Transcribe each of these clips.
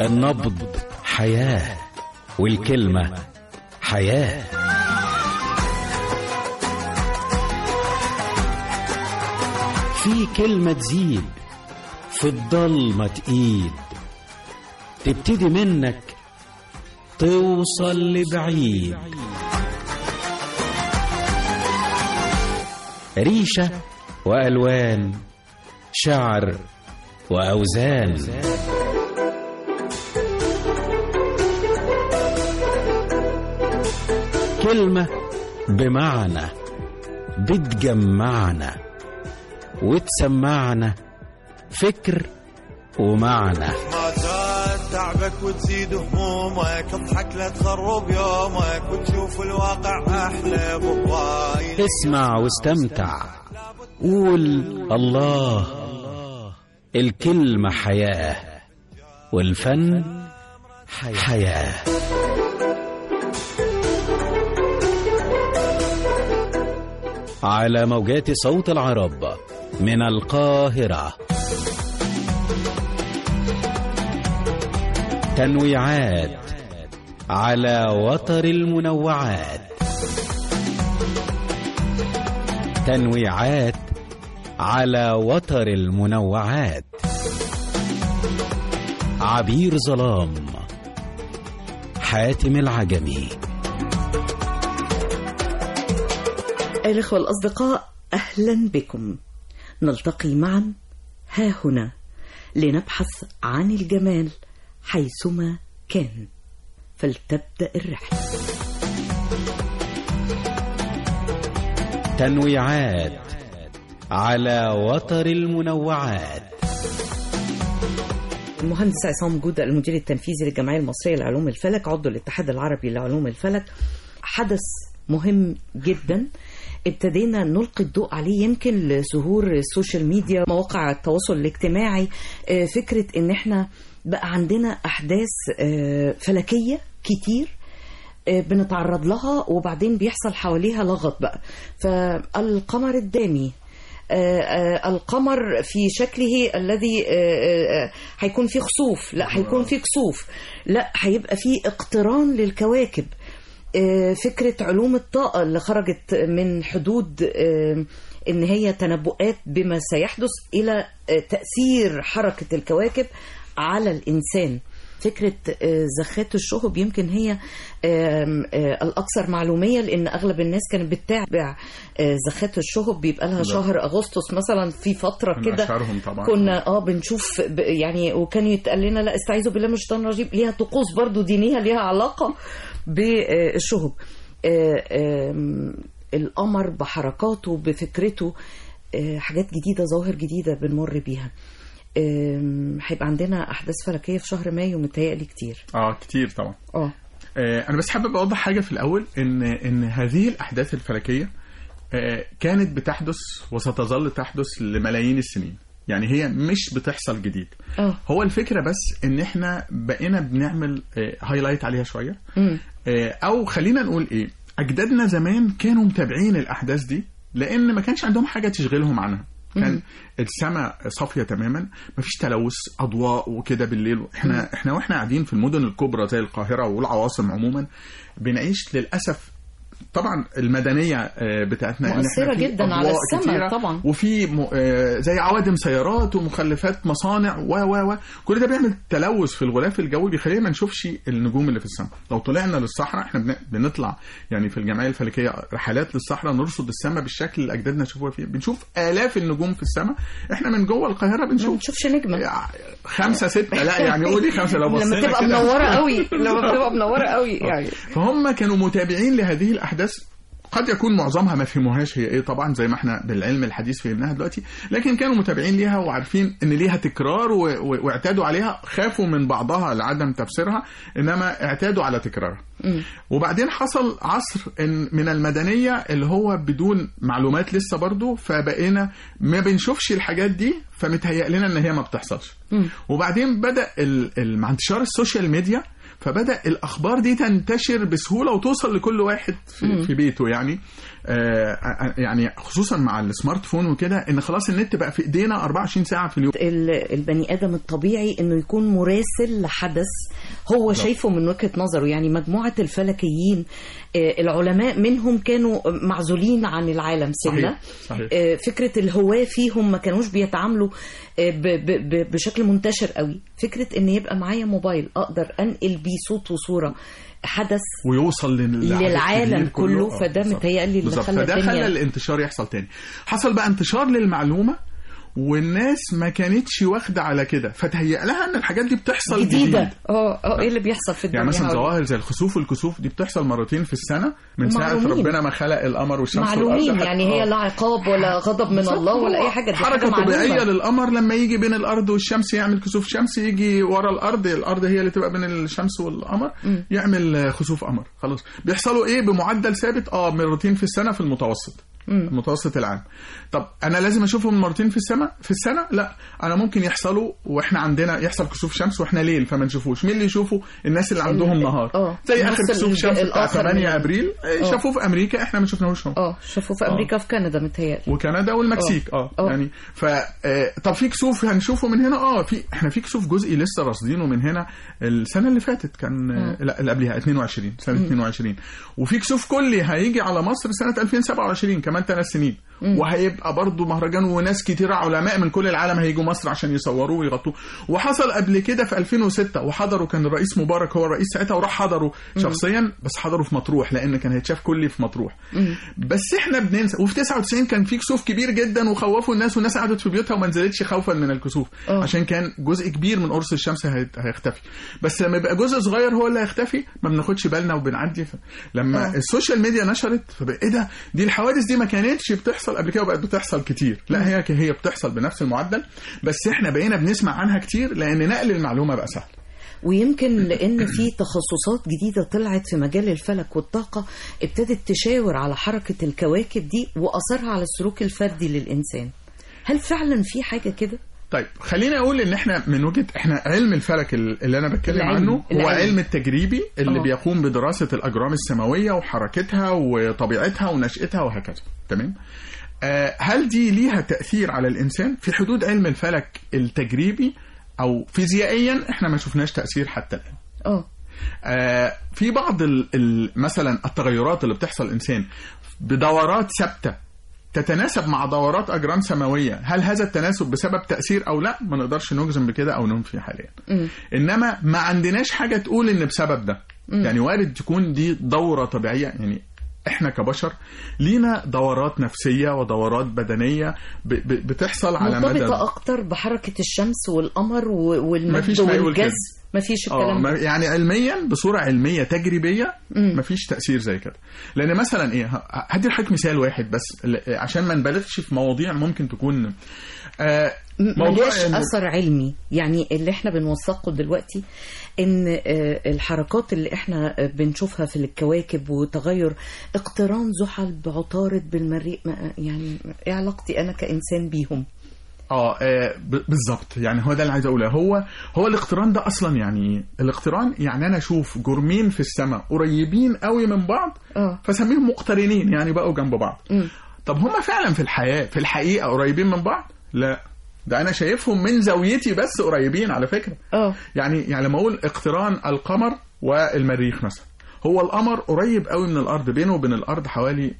النبض حياة والكلمة حياة في كلمة تزيد في الضلمة تقيد تبتدي منك توصل لبعيد ريشة وألوان شعر وأوزان كلمة بمعنى بتجمعنا وتسمعنا فكر ومعنى ما زاد تعبك وتزيد همومك اضحك لا تخرب يومك وتشوف الواقع احلى بهواي اسمع واستمتع قول الله الكلمة حياة والفن حياة على موجات صوت العرب من القاهرة تنويعات على وتر المنوعات تنويعات على وتر المنوعات عبير ظلام حاتم العجمي الإخوة الأصدقاء أهلا بكم نلتقي معا ها هنا لنبحث عن الجمال حيثما كان فلتبدأ الرحلة تنويعات على وتر المنوعات المهندس عصام جودة المدير التنفيذي للجمعية المصرية لعلوم الفلك عضو الاتحاد العربي لعلوم الفلك حدث مهم جدا ابتدينا نلقي الضوء عليه يمكن لظهور السوشيال ميديا مواقع التواصل الاجتماعي آه، فكرة ان احنا بقى عندنا احداث آه، فلكية كتير آه، بنتعرض لها وبعدين بيحصل حواليها لغط بقى فالقمر الدامي آه، آه، القمر في شكله الذي آه، آه، هيكون فيه خسوف لا هيكون فيه كسوف لا هيبقى فيه اقتران للكواكب آه، فكرة علوم الطاقة اللي خرجت من حدود آه، ان هي تنبؤات بما سيحدث الى آه، تأثير حركة الكواكب على الإنسان فكرة آه، زخات الشهب يمكن هي آم، آه، الأكثر معلومية لأن أغلب الناس كانت بتتابع آه، زخات الشهب بيبقى لها شهر أغسطس مثلا في فترة من كده أشهرهم طبعا كنا اه بنشوف ب- يعني وكان يتقال لنا لا استعيذوا بالله من الشيطان الرجيم ليها طقوس برضو دينية ليها علاقة بالشهب آه، آم، القمر بحركاته بفكرته آه، حاجات جديدة ظواهر جديدة بنمر بيها آم، هيبقى عندنا أحداث فلكية في شهر مايو متهيألي كتير اه كتير طبعا اه آه انا بس حابب اوضح حاجه في الاول ان ان هذه الاحداث الفلكيه آه كانت بتحدث وستظل تحدث لملايين السنين يعني هي مش بتحصل جديد اه هو الفكره بس ان احنا بقينا بنعمل آه هايلايت عليها شويه مم. آه او خلينا نقول ايه اجدادنا زمان كانوا متابعين الاحداث دي لان ما كانش عندهم حاجه تشغلهم عنها كان السماء صافيه تماما مفيش تلوث اضواء وكده بالليل احنا احنا واحنا قاعدين في المدن الكبرى زي القاهره والعواصم عموما بنعيش للاسف طبعا المدنيه آه، بتاعتنا إن إحنا مؤثرة في جداً على أضواء السماء كتيرة طبعاً. وفي م- آه، زي عوادم سيارات ومخلفات مصانع و و و كل ده بيعمل تلوث في الغلاف الجوي بيخلينا ما نشوفش النجوم اللي في السماء لو طلعنا للصحراء احنا بن- بنطلع يعني في الجمعيه الفلكيه رحلات للصحراء نرصد السماء بالشكل اللي اجدادنا شافوها فيه بنشوف الاف النجوم في السماء احنا من جوه القاهره ما بنشوف بنشوفش نجمة خمسة ستة لا يعني قولي خمسة لو لما بصينا تبقى كده. منورة قوي لما بتبقى منورة قوي يعني فهم كانوا متابعين لهذه الاحداث قد يكون معظمها ما فهموهاش هي ايه طبعا زي ما احنا بالعلم الحديث فهمناها دلوقتي لكن كانوا متابعين ليها وعارفين ان ليها تكرار و... و... واعتادوا عليها خافوا من بعضها لعدم تفسيرها انما اعتادوا على تكرارها مم. وبعدين حصل عصر إن من المدنية اللي هو بدون معلومات لسه برضو فبقينا ما بنشوفش الحاجات دي فمتهيأ لنا ان هي ما بتحصلش مم. وبعدين بدأ ال... ال... مع انتشار السوشيال ميديا فبدا الاخبار دي تنتشر بسهوله وتوصل لكل واحد في, في بيته يعني آه يعني خصوصا مع السمارت فون وكده ان خلاص النت بقى في ايدينا 24 ساعه في اليوم ال- البني ادم الطبيعي انه يكون مراسل لحدث هو شايفه من وجهه نظره يعني مجموعه الفلكيين آه، العلماء منهم كانوا معزولين عن العالم سنه صحيح، صحيح. آه، فكره الهواه فيهم ما كانوش بيتعاملوا آه، ب- ب- ب- بشكل منتشر قوي فكره ان يبقى معايا موبايل اقدر انقل بيه صوت وصوره حدث ويوصل لل- لعدد للعالم كبير كله، آه، فده بالظبط. متهيألي اللي بالظبط. خلى فده الدنيا- خلى الانتشار يحصل تاني حصل بقى انتشار للمعلومه والناس ما كانتش واخده على كده فتهيأ لها ان الحاجات دي بتحصل جديده جديد. اه اه ايه اللي بيحصل في الدنيا يعني مثلا هقول. ظواهر زي الخسوف والكسوف دي بتحصل مرتين في السنه من ساعه ومعلومين. ربنا ما خلق القمر والشمس معلومين والارض يعني هي لا عقاب ولا غضب من الله ولا اي حاجه دي حاجه حركه طبيعيه معلومه للقمر لما يجي بين الارض والشمس يعمل كسوف شمس يجي ورا الارض الارض هي اللي تبقى بين الشمس والقمر يعمل آه، خسوف قمر خلاص بيحصلوا ايه بمعدل ثابت اه مرتين في السنه في المتوسط المتوسط العام طب انا لازم اشوفهم مرتين في السنه في السنه لا انا ممكن يحصلوا واحنا عندنا يحصل كسوف شمس واحنا ليل فما نشوفوش مين اللي يشوفوا الناس اللي عندهم ال- نهار آه. زي النص اخر كسوف الج- شمس بتاع الآخر 8 من- ابريل آه، آه. شافوه في امريكا احنا ما شفناهوش هون اه شافوا في امريكا في كندا متهيألي وكندا والمكسيك اه, آه. يعني ف آه، طب في كسوف هنشوفه من هنا اه في احنا في كسوف جزئي لسه راصدينه من هنا السنه اللي فاتت كان آه، لا اللي قبلها 22 سنه 22 وفي كسوف كلي هيجي على مصر سنه 2027 كمان ثلاث سنين وهيبقى برضه مهرجان وناس كتير علماء من كل العالم هيجوا مصر عشان يصوروه ويغطوه وحصل قبل كده في 2006 وحضروا كان الرئيس مبارك هو الرئيس ساعتها وراح حضروا شخصيا بس حضروا في مطروح لان كان هيتشاف كلي في مطروح بس احنا بننسى وفي 99 كان في كسوف كبير جدا وخوفوا الناس والناس قعدت في بيوتها وما نزلتش خوفا من الكسوف آه. عشان كان جزء كبير من قرص الشمس هيت- هيختفي بس لما يبقى جزء صغير هو اللي هيختفي ما بناخدش بالنا وبنعدي ف... لما آه. السوشيال ميديا نشرت فبقى ايه ده دي الحوادث دي ما كانتش بتحصل قبل كده وبقت بتحصل كتير لا هي هي بتحصل بنفس المعدل بس احنا بقينا بنسمع عنها كتير لان نقل المعلومه بقى سهل ويمكن لان في تخصصات جديده طلعت في مجال الفلك والطاقه ابتدت تشاور على حركه الكواكب دي واثرها على السلوك الفردي للانسان هل فعلا في حاجه كده طيب خليني اقول ان احنا من وجهه احنا علم الفلك ال- اللي انا بتكلم العلم. عنه هو العلم. علم التجريبي اللي آه. بيقوم بدراسه الاجرام السماويه وحركتها وطبيعتها ونشاتها وهكذا تمام آه هل دي ليها تاثير على الانسان في حدود علم الفلك التجريبي او فيزيائيا احنا ما شفناش تاثير حتى الان اه آه، في بعض ال ال مثلا التغيرات اللي بتحصل الانسان بدورات ثابته تتناسب مع دورات اجرام سماويه هل هذا التناسب بسبب تاثير او لا ما نقدرش نجزم بكده او ننفي حاليا مم. انما ما عندناش حاجه تقول ان بسبب ده يعني وارد تكون دي دوره طبيعيه يعني احنا كبشر لينا دورات نفسيه ودورات بدنيه ب ب بتحصل على مدى مرتبطه اكتر بحركه الشمس والقمر و- والمد مفيش ما يقول كده. والجذب مفيش اه الكلام ما- ده يعني علميا بصوره علميه تجريبيه مفيش تاثير زي كده لان مثلا ايه ه- هدي لحضرتك مثال واحد بس ل- عشان ما نبالغش في مواضيع ممكن تكون آه موضوع ملهاش إن- اثر علمي يعني اللي احنا بنوثقه دلوقتي ان آه، الحركات اللي احنا آه، بنشوفها في الكواكب وتغير اقتران زحل بعطارد بالمريخ ما- يعني ايه علاقتي انا كانسان بيهم اه آه، ب- بالظبط يعني هو ده اللي عايز اقوله هو هو الاقتران ده اصلا يعني ايه الاقتران يعني انا اشوف جرمين في السماء قريبين قوي من بعض اه فسميهم مقترنين يعني بقوا جنب بعض مم. طب هما فعلا في الحياه في الحقيقه قريبين من بعض لا ده انا شايفهم من زاويتي بس قريبين على فكره اه يعني يعني لما اقول اقتران القمر والمريخ مثلا هو القمر قريب قوي من الارض بينه وبين الارض حوالي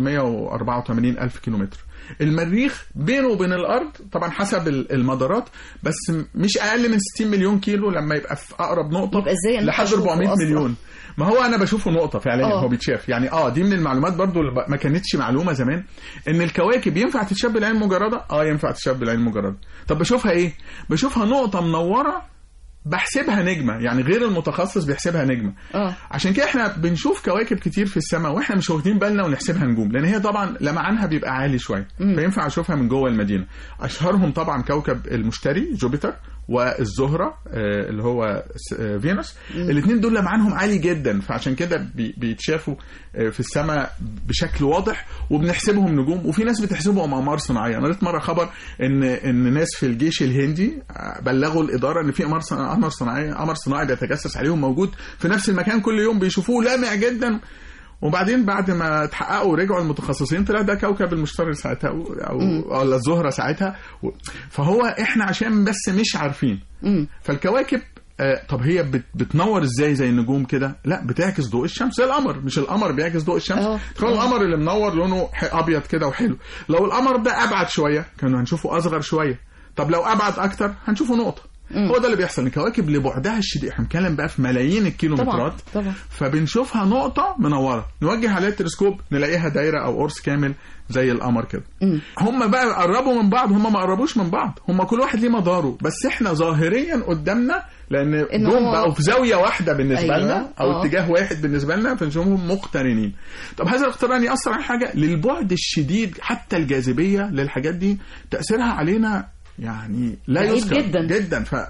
384 الف كيلومتر المريخ بينه وبين الارض طبعا حسب ال- المدارات بس م- مش اقل من 60 مليون كيلو لما يبقى في اقرب نقطه يبقى إزاي أنا لحد هشوفه 400 أصلاً؟ مليون ما هو انا بشوفه نقطه فعليا آه. هو بيتشاف يعني اه دي من المعلومات برضو اللي ب- ما كانتش معلومه زمان ان الكواكب ينفع تتشاف بالعين المجرده اه ينفع تتشاف بالعين المجرده طب بشوفها ايه بشوفها نقطه منوره بحسبها نجمه يعني غير المتخصص بيحسبها نجمه اه عشان كده احنا بنشوف كواكب كتير في السماء واحنا مش واخدين بالنا ونحسبها نجوم لان هي طبعا لمعانها بيبقى عالي شويه فينفع اشوفها من جوه المدينه اشهرهم طبعا كوكب المشتري جوبيتر والزهره آه، اللي هو س- آه، فينوس الاثنين دول لمعانهم عالي جدا فعشان كده بي- بيتشافوا آه، في السماء بشكل واضح وبنحسبهم نجوم وفي ناس بتحسبهم اقمار صناعيه انا قريت مره خبر ان ان ناس في الجيش الهندي آه، بلغوا الاداره ان في قمر صنا- قمر صناعيه قمر صناعي بيتجسس عليهم موجود في نفس المكان كل يوم بيشوفوه لامع جدا وبعدين بعد ما تحققوا ورجعوا المتخصصين طلع ده كوكب المشتري ساعتها او او ولا الزهره ساعتها و- فهو احنا عشان بس مش عارفين مم. فالكواكب آه طب هي بت بتنور ازاي زي النجوم كده لا بتعكس ضوء الشمس زي القمر مش القمر بيعكس ضوء الشمس اه. تخيل القمر اللي منور لونه ح- ابيض كده وحلو لو القمر ده ابعد شويه كانوا هنشوفه اصغر شويه طب لو ابعد اكتر هنشوفه نقطه هو ده اللي بيحصل الكواكب لبعدها الشديد احنا بنتكلم بقى في ملايين الكيلومترات طبعا طبعا فبنشوفها نقطة منورة نوجه عليها التلسكوب نلاقيها دايرة أو قرص كامل زي القمر كده مم. هم بقى قربوا من بعض هم ما قربوش من بعض هم كل واحد ليه مداره بس احنا ظاهريا قدامنا لان إن دول هو- بقوا في زاويه واحده بالنسبه أيوة. لنا او آه. اتجاه واحد بالنسبه لنا فنشوفهم مقترنين طب هذا الاقتران ياثر على حاجه للبعد الشديد حتى الجاذبيه للحاجات دي تاثيرها علينا يعني لا بعيد يذكر جدا. جدا ف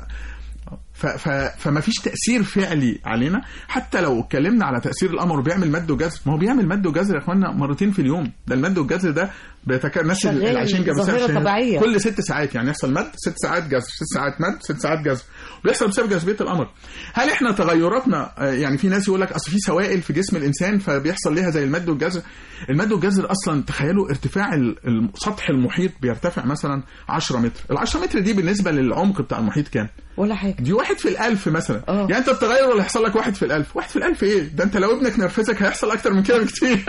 ف ف فما فيش تاثير فعلي علينا حتى لو اتكلمنا على تاثير القمر وبيعمل مد وجزر ما هو بيعمل مد وجزر يا اخوانا مرتين في اليوم ده المد والجزر ده بيتك... الناس شغال اللي عايشين جنب ظاهرة الشمس طبيعية. كل ست ساعات يعني يحصل مد ست ساعات جزر ست ساعات مد ست ساعات جزر بيحصل بسبب جاذبيه القمر هل احنا تغيراتنا آه، يعني في ناس يقول لك اصل في سوائل في جسم الانسان فبيحصل ليها زي المد والجزر المد والجزر اصلا تخيلوا ارتفاع ال- ال- سطح المحيط بيرتفع مثلا 10 متر ال 10 متر دي بالنسبه للعمق بتاع المحيط كام ولا حاجه دي واحد في الألف مثلا آه. يعني انت التغير اللي هيحصل لك واحد في الألف واحد في الألف ايه ده انت لو ابنك نرفزك هيحصل اكتر من كده بكتير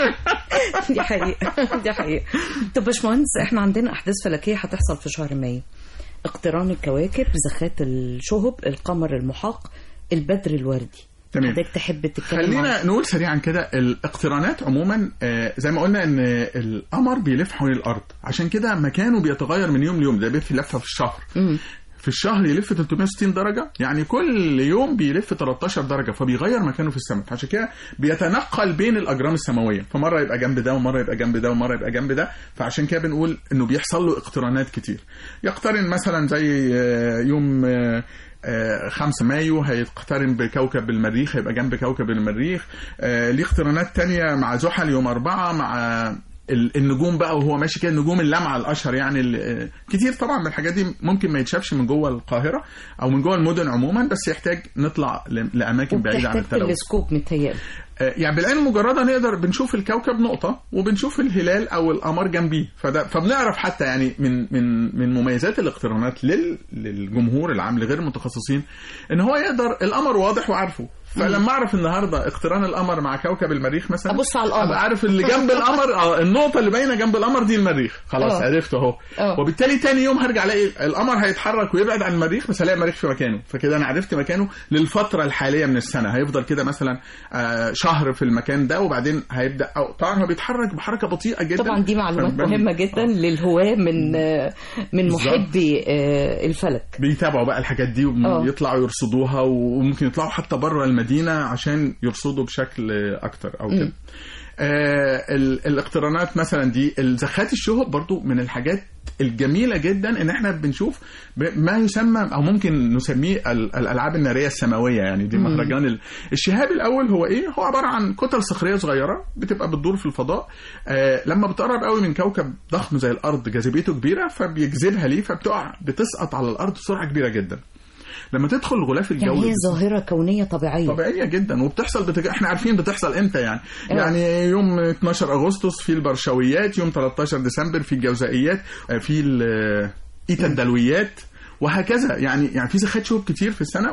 دي حقيقة دي حقيقة طب باشمهندس احنا عندنا أحداث فلكية هتحصل في شهر مايو اقتران الكواكب زخات الشهب القمر المحاق البدر الوردي تمام. حضرتك تحب تتكلم عن خلينا نقول سريعا كده الاقترانات عموما آه، زي ما قلنا ان القمر بيلف حوالين الارض عشان كده مكانه بيتغير من يوم ليوم ده بيلف لفه في الشهر مم. في الشهر يلف 360 درجة يعني كل يوم بيلف 13 درجة فبيغير مكانه في السماء عشان كده بيتنقل بين الأجرام السماوية فمرة يبقى جنب ده ومرة يبقى جنب ده ومرة يبقى جنب ده فعشان كده بنقول إنه بيحصل له اقترانات كتير يقترن مثلا زي آه، يوم آه، آه، 5 مايو هيقترن بكوكب المريخ هيبقى جنب كوكب المريخ آه، ليه اقترانات تانية مع زحل يوم أربعة مع ال- النجوم بقى وهو ماشي كده النجوم اللمعه الاشهر يعني ال- كتير طبعا من الحاجات دي ممكن ما يتشافش من جوه القاهره او من جوه المدن عموما بس يحتاج نطلع ل- لاماكن بعيده عن وبتحتاج التلوث تلسكوب متهيألي آه، يعني بالعين المجرده نقدر بنشوف الكوكب نقطه وبنشوف الهلال او القمر جنبيه فده فبنعرف حتى يعني من من من مميزات الاقترانات لل للجمهور العام لغير المتخصصين ان هو يقدر القمر واضح وعارفه فلما اعرف النهارده اقتران القمر مع كوكب المريخ مثلا أبص على القمر. ابقى عارف اللي جنب القمر اه النقطه اللي باينه جنب القمر دي المريخ خلاص آه. عرفت اهو آه. وبالتالي تاني يوم هرجع الاقي القمر هيتحرك ويبعد عن المريخ بس هلاقي المريخ في مكانه فكده انا عرفت مكانه للفتره الحاليه من السنه هيفضل كده مثلا آه، شهر في المكان ده وبعدين هيبدا او طبعا هو بيتحرك بحركه بطيئه جدا طبعا دي معلومات فبن- مهمة جدا آه. للهواة من آه، من بالظبط. محبي آه، الفلك بيتابعوا بقى الحاجات دي آه. ويطلعوا يرصدوها وممكن يطلعوا حتى بره المدينه عشان يرصدوا بشكل اكتر او كده آه ال- الاقترانات مثلا دي الزخات الشهب برضو من الحاجات الجميلة جدا ان احنا بنشوف ب- ما يسمى او ممكن نسميه ال- الالعاب النارية السماوية يعني دي مهرجان ال- الشهاب الاول هو ايه هو عبارة عن كتل صخرية صغيرة بتبقى بتدور في الفضاء آه لما بتقرب قوي من كوكب ضخم زي الارض جاذبيته كبيرة فبيجذبها ليه فبتقع بتسقط على الارض بسرعة كبيرة جدا لما تدخل الغلاف الجوي يعني هي بت- ظاهرة كونية طبيعية طبيعيه جدا وبتحصل بتج... احنا عارفين بتحصل امتى يعني آه. يعني يوم 12 اغسطس في البرشويات يوم 13 ديسمبر في الجوزائيات آه، في ال- ايتا الدلويات وهكذا يعني يعني في زخات شهب كتير في السنه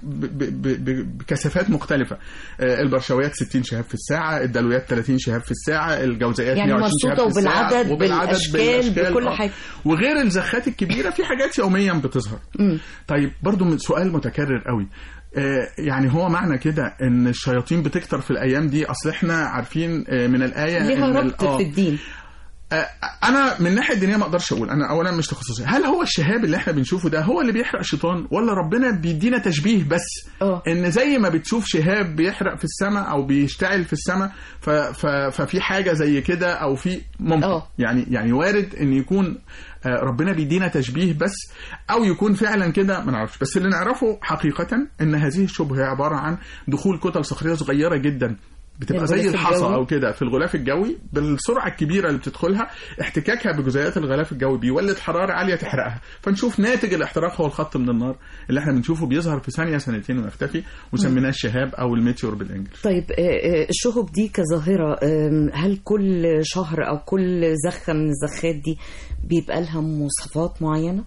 وبكثافات مختلفه آه، البرشويات 60 شهاب في الساعه الدلويات 30 شهاب في الساعه الجوزائيات يعني 120 شهاب مرصودة في الساعة، وبالعدد، وبالعدد، بالأشكال، بكل آه. حاجة. وغير الزخات الكبيره في حاجات يوميا بتظهر مم. طيب برضو من سؤال متكرر قوي آه، يعني هو معنى كده ان الشياطين بتكتر في الايام دي اصل احنا عارفين آه، من الايه ليها إن ال- ربط آه، في الدين آه، انا من الناحيه الدينيه ما اقدرش اقول انا اولا مش تخصصي هل هو الشهاب اللي احنا بنشوفه ده هو اللي بيحرق الشيطان ولا ربنا بيدينا تشبيه بس اه ان زي ما بتشوف شهاب بيحرق في السماء او بيشتعل في السماء ف... ف... ففي حاجه زي كده او في ممكن اه. يعني يعني وارد ان يكون آه، ربنا بيدينا تشبيه بس او يكون فعلا كده ما نعرفش بس اللي نعرفه حقيقه ان هذه الشبهه هي عباره عن دخول كتل صخريه صغيره جدا بتبقى زي الغلاف الحصى الجوي. او كده في الغلاف الجوي بالسرعه الكبيره اللي بتدخلها احتكاكها بجزيئات الغلاف الجوي بيولد حراره عاليه تحرقها فنشوف ناتج الاحتراق هو الخط من النار اللي احنا بنشوفه بيظهر في ثانيه ثانيتين ويختفي وسميناه الشهاب او الميتيور بالانجلش طيب آه، آه، الشهب دي كظاهرة آم، هل كل شهر أو كل زخة من الزخات دي بيبقى لها مواصفات معينة؟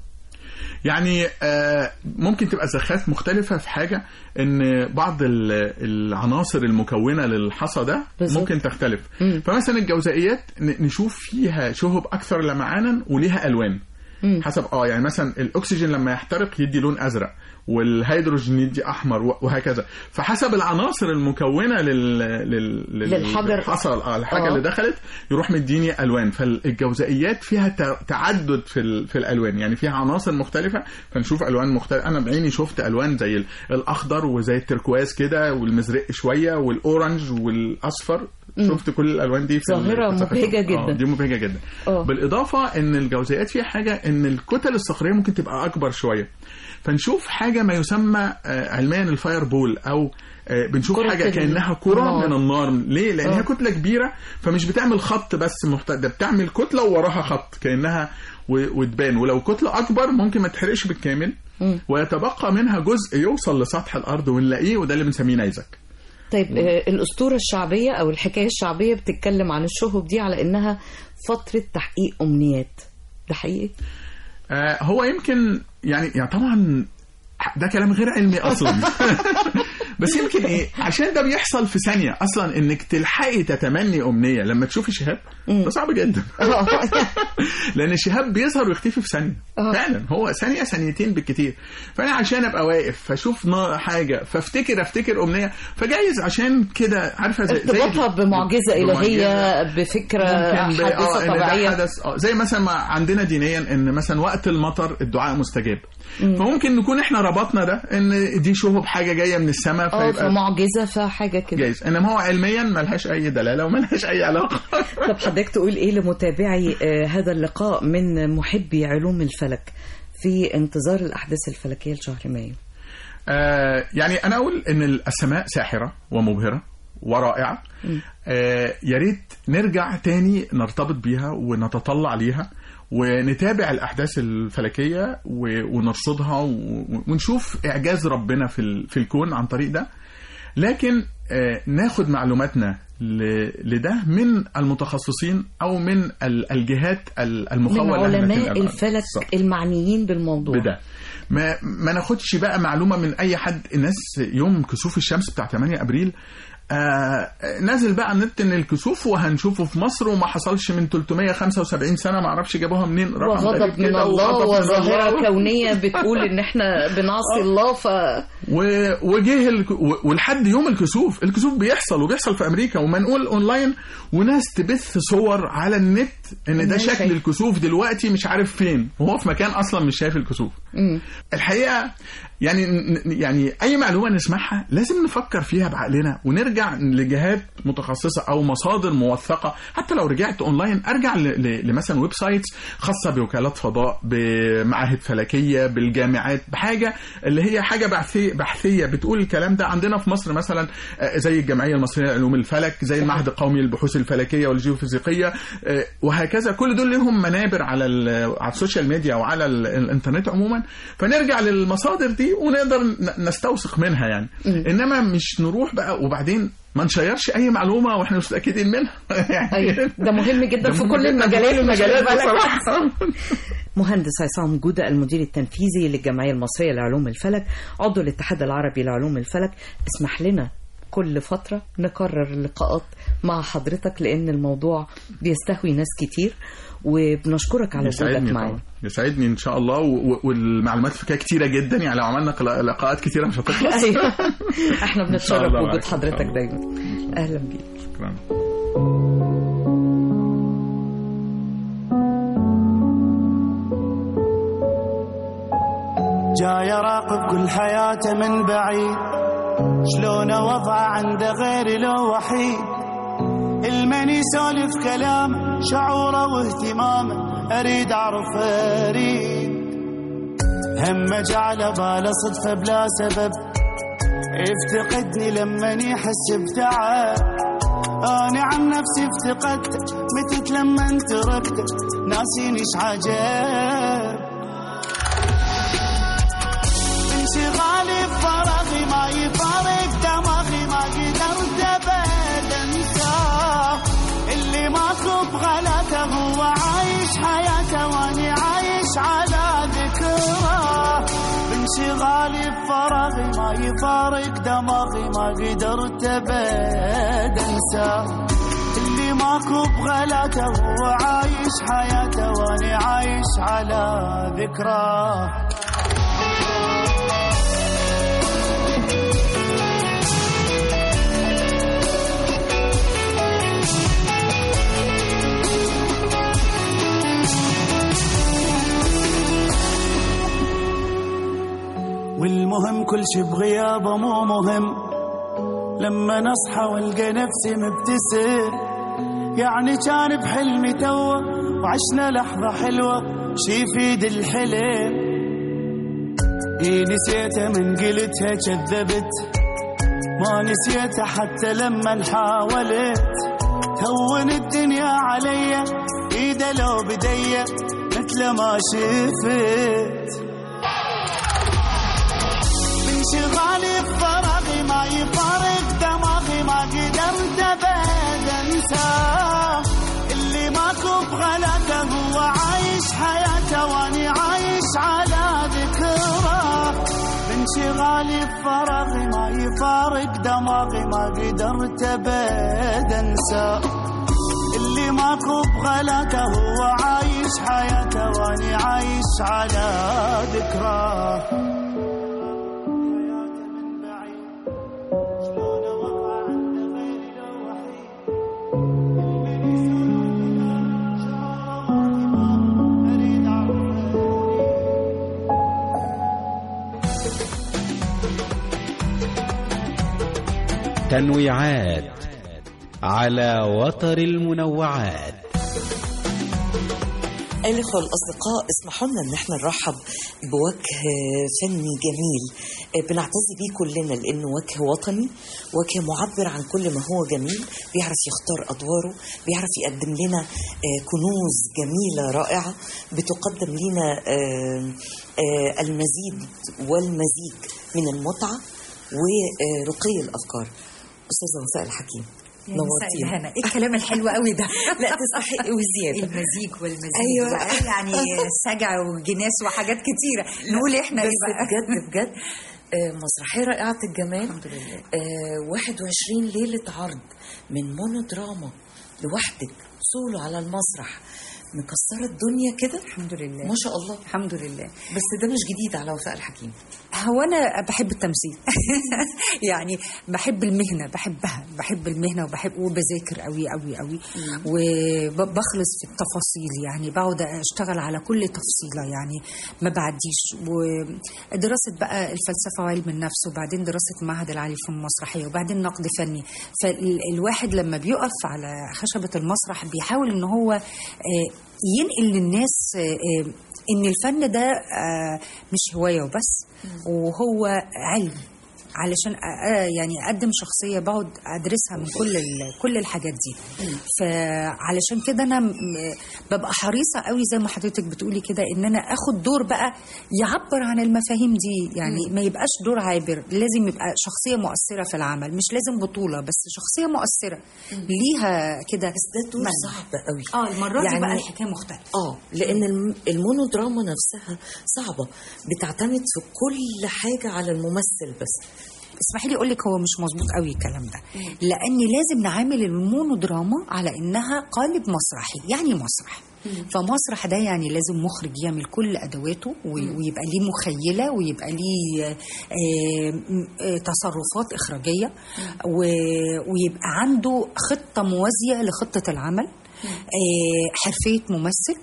يعني آه، ممكن تبقى زخات مختلفة في حاجة ان بعض ال- العناصر المكونة للحصى ده بالظبط. ممكن تختلف مم. فمثلا الجوزائيات ن- نشوف فيها شهب اكثر لمعانا وليها الوان مم. حسب اه يعني مثلا الاكسجين لما يحترق يدي لون ازرق والهيدروجين يدي احمر و- وهكذا فحسب العناصر المكونه لل, لل... لل... للحجر. حصل اه الحاجه آه. اللي دخلت يروح مديني الوان فالجوزائيات فيها ت- تعدد في ال... في الالوان يعني فيها عناصر مختلفه فنشوف الوان مختلفه انا بعيني شفت الوان زي ال- الاخضر وزي التركواز كده والمزرق شويه والاورنج والاصفر شفت كل الالوان دي في ال- ظاهرة في الصخرة. مبهجة آه، جدا. دي مبهجه جدا اه بالاضافه ان الجوزئيات فيها حاجه ان الكتل الصخريه ممكن تبقى اكبر شويه فنشوف حاجه ما يسمى آه، علميا الفاير بول او آه، بنشوف كرة حاجه ال- كانها كره النار. من النار ليه لان آه. هي كتله كبيره فمش بتعمل خط بس محت... ده بتعمل كتله ووراها خط كانها و... وتبان ولو كتله اكبر ممكن ما تحرقش بالكامل مم. ويتبقى منها جزء يوصل لسطح الارض ونلاقيه وده اللي بنسميه نيزك طيب آه، الأسطورة الشعبية أو الحكاية الشعبية بتتكلم عن الشهب دي على إنها فترة تحقيق أمنيات ده حقيقي؟ آه هو يمكن يعني يعني طبعا ده كلام غير علمي اصلا بس يمكن ايه عشان ده بيحصل في ثانيه اصلا انك تلحقي تتمني امنيه لما تشوفي شهاب ده صعب جدا لان الشهاب بيظهر ويختفي في ثانيه آه. فعلا هو ثانيه ثانيتين بالكتير فانا عشان ابقى واقف فاشوف نا- حاجه فافتكر افتكر امنيه فجايز عشان كده عارفه زي زي- ارتباطها بمعجزة إلهية بمعجزة. بفكرة ممكن ب- آه، حادثة إن ده طبيعية حدث آه، زي مثلا ما عندنا دينيا ان مثلا وقت المطر الدعاء مستجاب فممكن نكون احنا ربطنا ده ان دي شهب حاجه جايه من السماء اه فيبقى فمعجزة فحاجة كده جايز انما هو علميا ملهاش اي دلاله وملهاش اي علاقه طب حضرتك تقول ايه لمتابعي آه، هذا اللقاء من محبي علوم الفلك في انتظار الاحداث الفلكيه لشهر مايو آه يعني انا اقول ان السماء ساحره ومبهره ورائعه آه يا ريت نرجع تاني نرتبط بيها ونتطلع ليها ونتابع الاحداث الفلكيه و- ونرصدها و- ونشوف اعجاز ربنا في ال- في الكون عن طريق ده لكن آه، ناخد معلوماتنا ل- لده من المتخصصين او من ال- الجهات ال- من المخوله إحنا علماء تنقلها. الفلك بالظبط. المعنيين بالموضوع بده ما ما ناخدش بقى معلومه من اي حد الناس يوم كسوف الشمس بتاع 8 ابريل آه نازل بقى على النت ان الكسوف وهنشوفه في مصر وما حصلش من 375 سنه ما اعرفش جابوها منين رقم غريب وغضب من كده الله وغضب من وظاهره الله. كونيه بتقول ان احنا بنعصي الله ف و- وجه الك... و- ولحد يوم الكسوف الكسوف بيحصل وبيحصل في امريكا ومنقول اونلاين وناس تبث صور على النت ان ده الناس شكل شايفة. الكسوف دلوقتي مش عارف فين وهو في مكان اصلا مش شايف الكسوف مم. الحقيقه يعني يعني اي معلومه نسمعها لازم نفكر فيها بعقلنا ونرجع لجهات متخصصه او مصادر موثقه حتى لو رجعت اونلاين ارجع ل- ل- لمثلا ويب سايتس خاصه بوكالات فضاء بمعاهد فلكيه بالجامعات بحاجه اللي هي حاجه بحثيه بحثيه بتقول الكلام ده عندنا في مصر مثلا آه، زي الجمعيه المصريه لعلوم الفلك زي المعهد القومي للبحوث الفلكيه والجيوفيزيقيه آه، وهكذا كل دول لهم منابر على ال- على السوشيال ميديا وعلى ال- الانترنت عموما فنرجع للمصادر دي ونقدر ن- نستوثق منها يعني انما مش نروح بقى وبعدين ما نشيرش اي معلومه واحنا مش متاكدين منها يعني أيوة. ده مهم جدا ده في مهم كل جداً المجالات في كل مش في المجالات الفلك. بصراحه مهندس عصام جودة المدير التنفيذي للجمعية المصرية لعلوم الفلك عضو الاتحاد العربي لعلوم الفلك اسمح لنا كل فترة نكرر اللقاءات مع حضرتك لأن الموضوع بيستهوي ناس كتير وبنشكرك على وجودك يسعدني معنا طبعا يسعدني ان شاء الله و- و- والمعلومات فيها كتيره جدا يعني لو عملنا قلا- لقاءات كتيره مش هتخلص ايوه احنا إن شاء بنتشرف الله بوجود معاك، إن شاء حضرتك الله. دايما اهلا بيك شكرا جاي راقب كل حياته من بعيد شلون وضعه عنده غير لو وحيد المن يسولف كلامه شعوره واهتمامه اريد اعرف اريد هم جعل باله صدفه بلا سبب افتقدني لما يحس بتعب انا عن نفسي افتقدت متت لما تركت ناسيني ايش عجب انشغالي بفراغي ما يفارق دماغي ما قدرت ابد انساه اللي ماكو بغلطه هو عايش حياته واني عايش على ذكراه انشغالي بفراغي ما يفارق دماغي ما قدرت ابد انساه اللي ماكو بغلطه هو عايش حياته واني عايش على ذكراه والمهم كل شي بغيابه مو مهم لما نصحى والقى نفسي مبتسم يعني كان بحلمي توا وعشنا لحظة حلوة شي يفيد الحلم إيه نسيته من قلتها كذبت ما نسيته حتى لما حاولت تهون الدنيا علي ايده لو بدي مثل ما شفت انشغالي بفراغي ما يفارق دماغي ما قدرت ابد انساه اللي ماكو بغلطه هو عايش حياته واني عايش على ذكراه انشغالي بفراغي ما يفارق دماغي ما قدرت ابد انساه اللي ماكو بغلطه هو عايش حياته واني عايش على ذكراه تنويعات على وتر المنوعات الأخوة الأصدقاء اسمحوا لنا إن احنا نرحب بوجه فني جميل بنعتز بيه كلنا لأنه وجه وطني وجه معبر عن كل ما هو جميل بيعرف يختار أدواره بيعرف يقدم لنا آه، كنوز جميلة رائعة بتقدم لنا آه، آه، المزيد والمزيج من المتعة ورقي الأفكار أستاذة وفاء الحكيم يا مساء نورتينا. الهنا ايه الكلام الحلو قوي ده لا تستحقي وزيادة المزيج والمزيج أيوة. بقى يعني سجع وجناس وحاجات كتيرة نقول احنا ايه بس بقى بجد بجد آه، مسرحية رائعة الجمال الحمد لله. آه 21 ليلة عرض من مونودراما لوحدك سولو على المسرح مكسرة الدنيا كده الحمد لله ما شاء الله الحمد لله بس ده مش جديد على وفاء الحكيم هو انا بحب التمثيل يعني بحب المهنه بحبها بحب المهنه وبحب وبذاكر قوي قوي قوي وبخلص في التفاصيل يعني بقعد اشتغل على كل تفصيله يعني ما بعديش ودراسه بقى الفلسفه وعلم النفس وبعدين دراسه المعهد العالي في المسرحيه وبعدين نقد فني فالواحد لما بيقف على خشبه المسرح بيحاول ان هو آه، ينقل للناس آه، آه، ان الفن ده آه، مش هوايه وبس وهو علم علشان أ- آه يعني اقدم شخصيه بقعد ادرسها من كل ال- كل الحاجات دي فعلشان كده انا م- ببقى حريصه قوي زي ما حضرتك بتقولي كده ان انا اخد دور بقى يعبر عن المفاهيم دي يعني ما يبقاش دور عابر لازم يبقى شخصيه مؤثره في العمل مش لازم بطوله بس شخصيه مؤثره ليها كده بس ده دور معنى. صعب قوي اه المره دي يعني- بقى الحكايه مختلفه اه لان الم- المونودراما نفسها صعبه بتعتمد في كل حاجه على الممثل بس اسمحي لي اقول لك هو مش مظبوط قوي الكلام ده لان لازم نعامل المونودراما على انها قالب مسرحي يعني مسرح فمسرح ده يعني لازم مخرج يعمل كل ادواته وي- ويبقى ليه مخيله ويبقى ليه آه، م- آه، تصرفات اخراجيه و- ويبقى عنده خطه موازيه لخطه العمل آه، حرفيه ممثل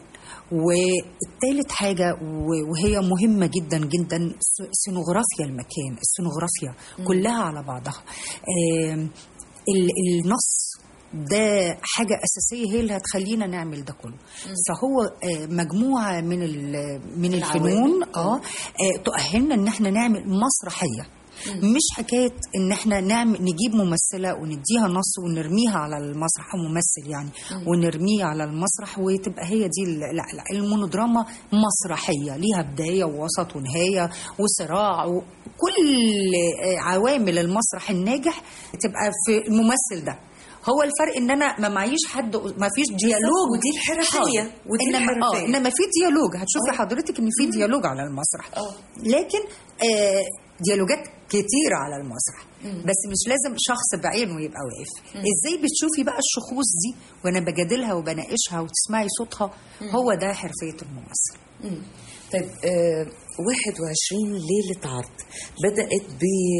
والتالت حاجة و- وهي مهمة جدا جدا س- سينوغرافيا المكان السينوغرافيا كلها على بعضها آم، ال- النص ده حاجة أساسية هي اللي هتخلينا نعمل ده كله فهو آه، مجموعة من ال- من الفنون اه آه، تؤهلنا ان احنا نعمل مسرحية مش حكايه ان احنا نعمل نجيب ممثله ونديها نص ونرميها على المسرح او ممثل يعني ونرميه على المسرح وتبقى هي دي ال- لا لا المونودراما مسرحيه ليها بدايه ووسط ونهايه وصراع وكل آه، عوامل المسرح الناجح تبقى في الممثل ده هو الفرق ان انا ما معيش حد ما فيش ديالوج ودي الحرفية، حاضر. ودي انما الحرفية. اه انما في ديالوج هتشوفي حضرتك ان في ديالوج على المسرح آه. لكن آه ديالوجات كتيرة على المسرح بس مش لازم شخص بعينه يبقى واقف ازاي بتشوفي بقى الشخوص دي وانا بجادلها وبناقشها وتسمعي صوتها هو ده حرفية الممثل مم. طيب آه 21 ليلة عرض بدأت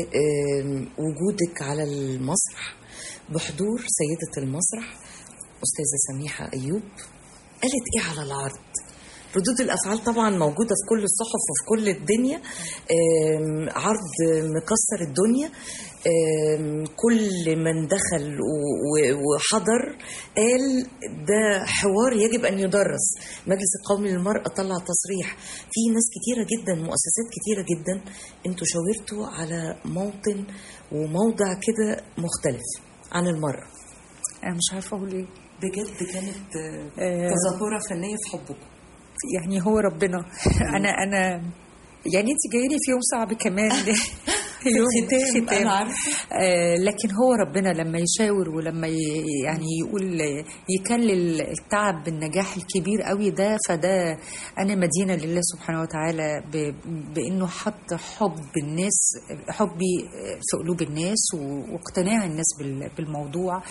بوجودك على المسرح بحضور سيدة المسرح أستاذة سميحة أيوب قالت إيه على العرض؟ ردود الأفعال طبعا موجودة في كل الصحف وفي كل الدنيا آم، عرض مكسر الدنيا آم، كل من دخل و- و- وحضر قال ده حوار يجب أن يدرس المجلس القومي للمرأة طلع تصريح في ناس كتيرة جدا مؤسسات كتيرة جدا انتوا شاورتوا على موطن وموضع كده مختلف عن المرأة انا مش عارفة اقول ايه بجد كانت آه، آه. تظاهرة فنية في حبكم يعني هو ربنا انا انا يعني انت جايين في يوم صعب كمان يوم ختام، أنا عارفة. آه لكن هو ربنا لما يشاور ولما ي- يعني يقول يكلل التعب بالنجاح الكبير قوي ده فده انا مدينه لله سبحانه وتعالى ب- بانه حط حب الناس حبي في قلوب الناس و- واقتناع الناس بال- بالموضوع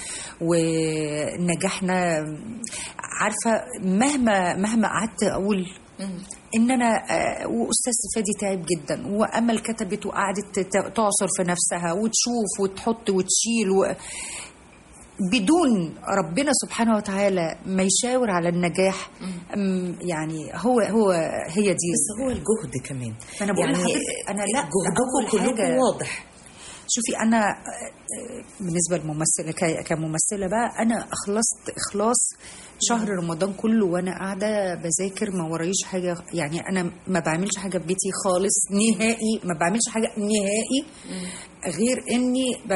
ونجاحنا عارفه مهما مهما قعدت اقول ان انا آه، واستاذ فادي تعب جدا وامل كتبت وقعدت ت- تعصر في نفسها وتشوف وتحط وتشيل و... بدون ربنا سبحانه وتعالى ما يشاور على النجاح أم، يعني هو هو هي دي بس هو الجهد كمان أنا بقول يعني لحضرتك أنا لا، جهدكم أول كلكم حاجة- واضح شوفي انا آه، آه، بالنسبه للممثله ك- كممثله بقى انا اخلصت اخلاص شهر رمضان كله وانا قاعده بذاكر ما ورايش حاجه يعني انا ما بعملش حاجه في بيتي خالص نهائي ما بعملش حاجه نهائي غير اني ب...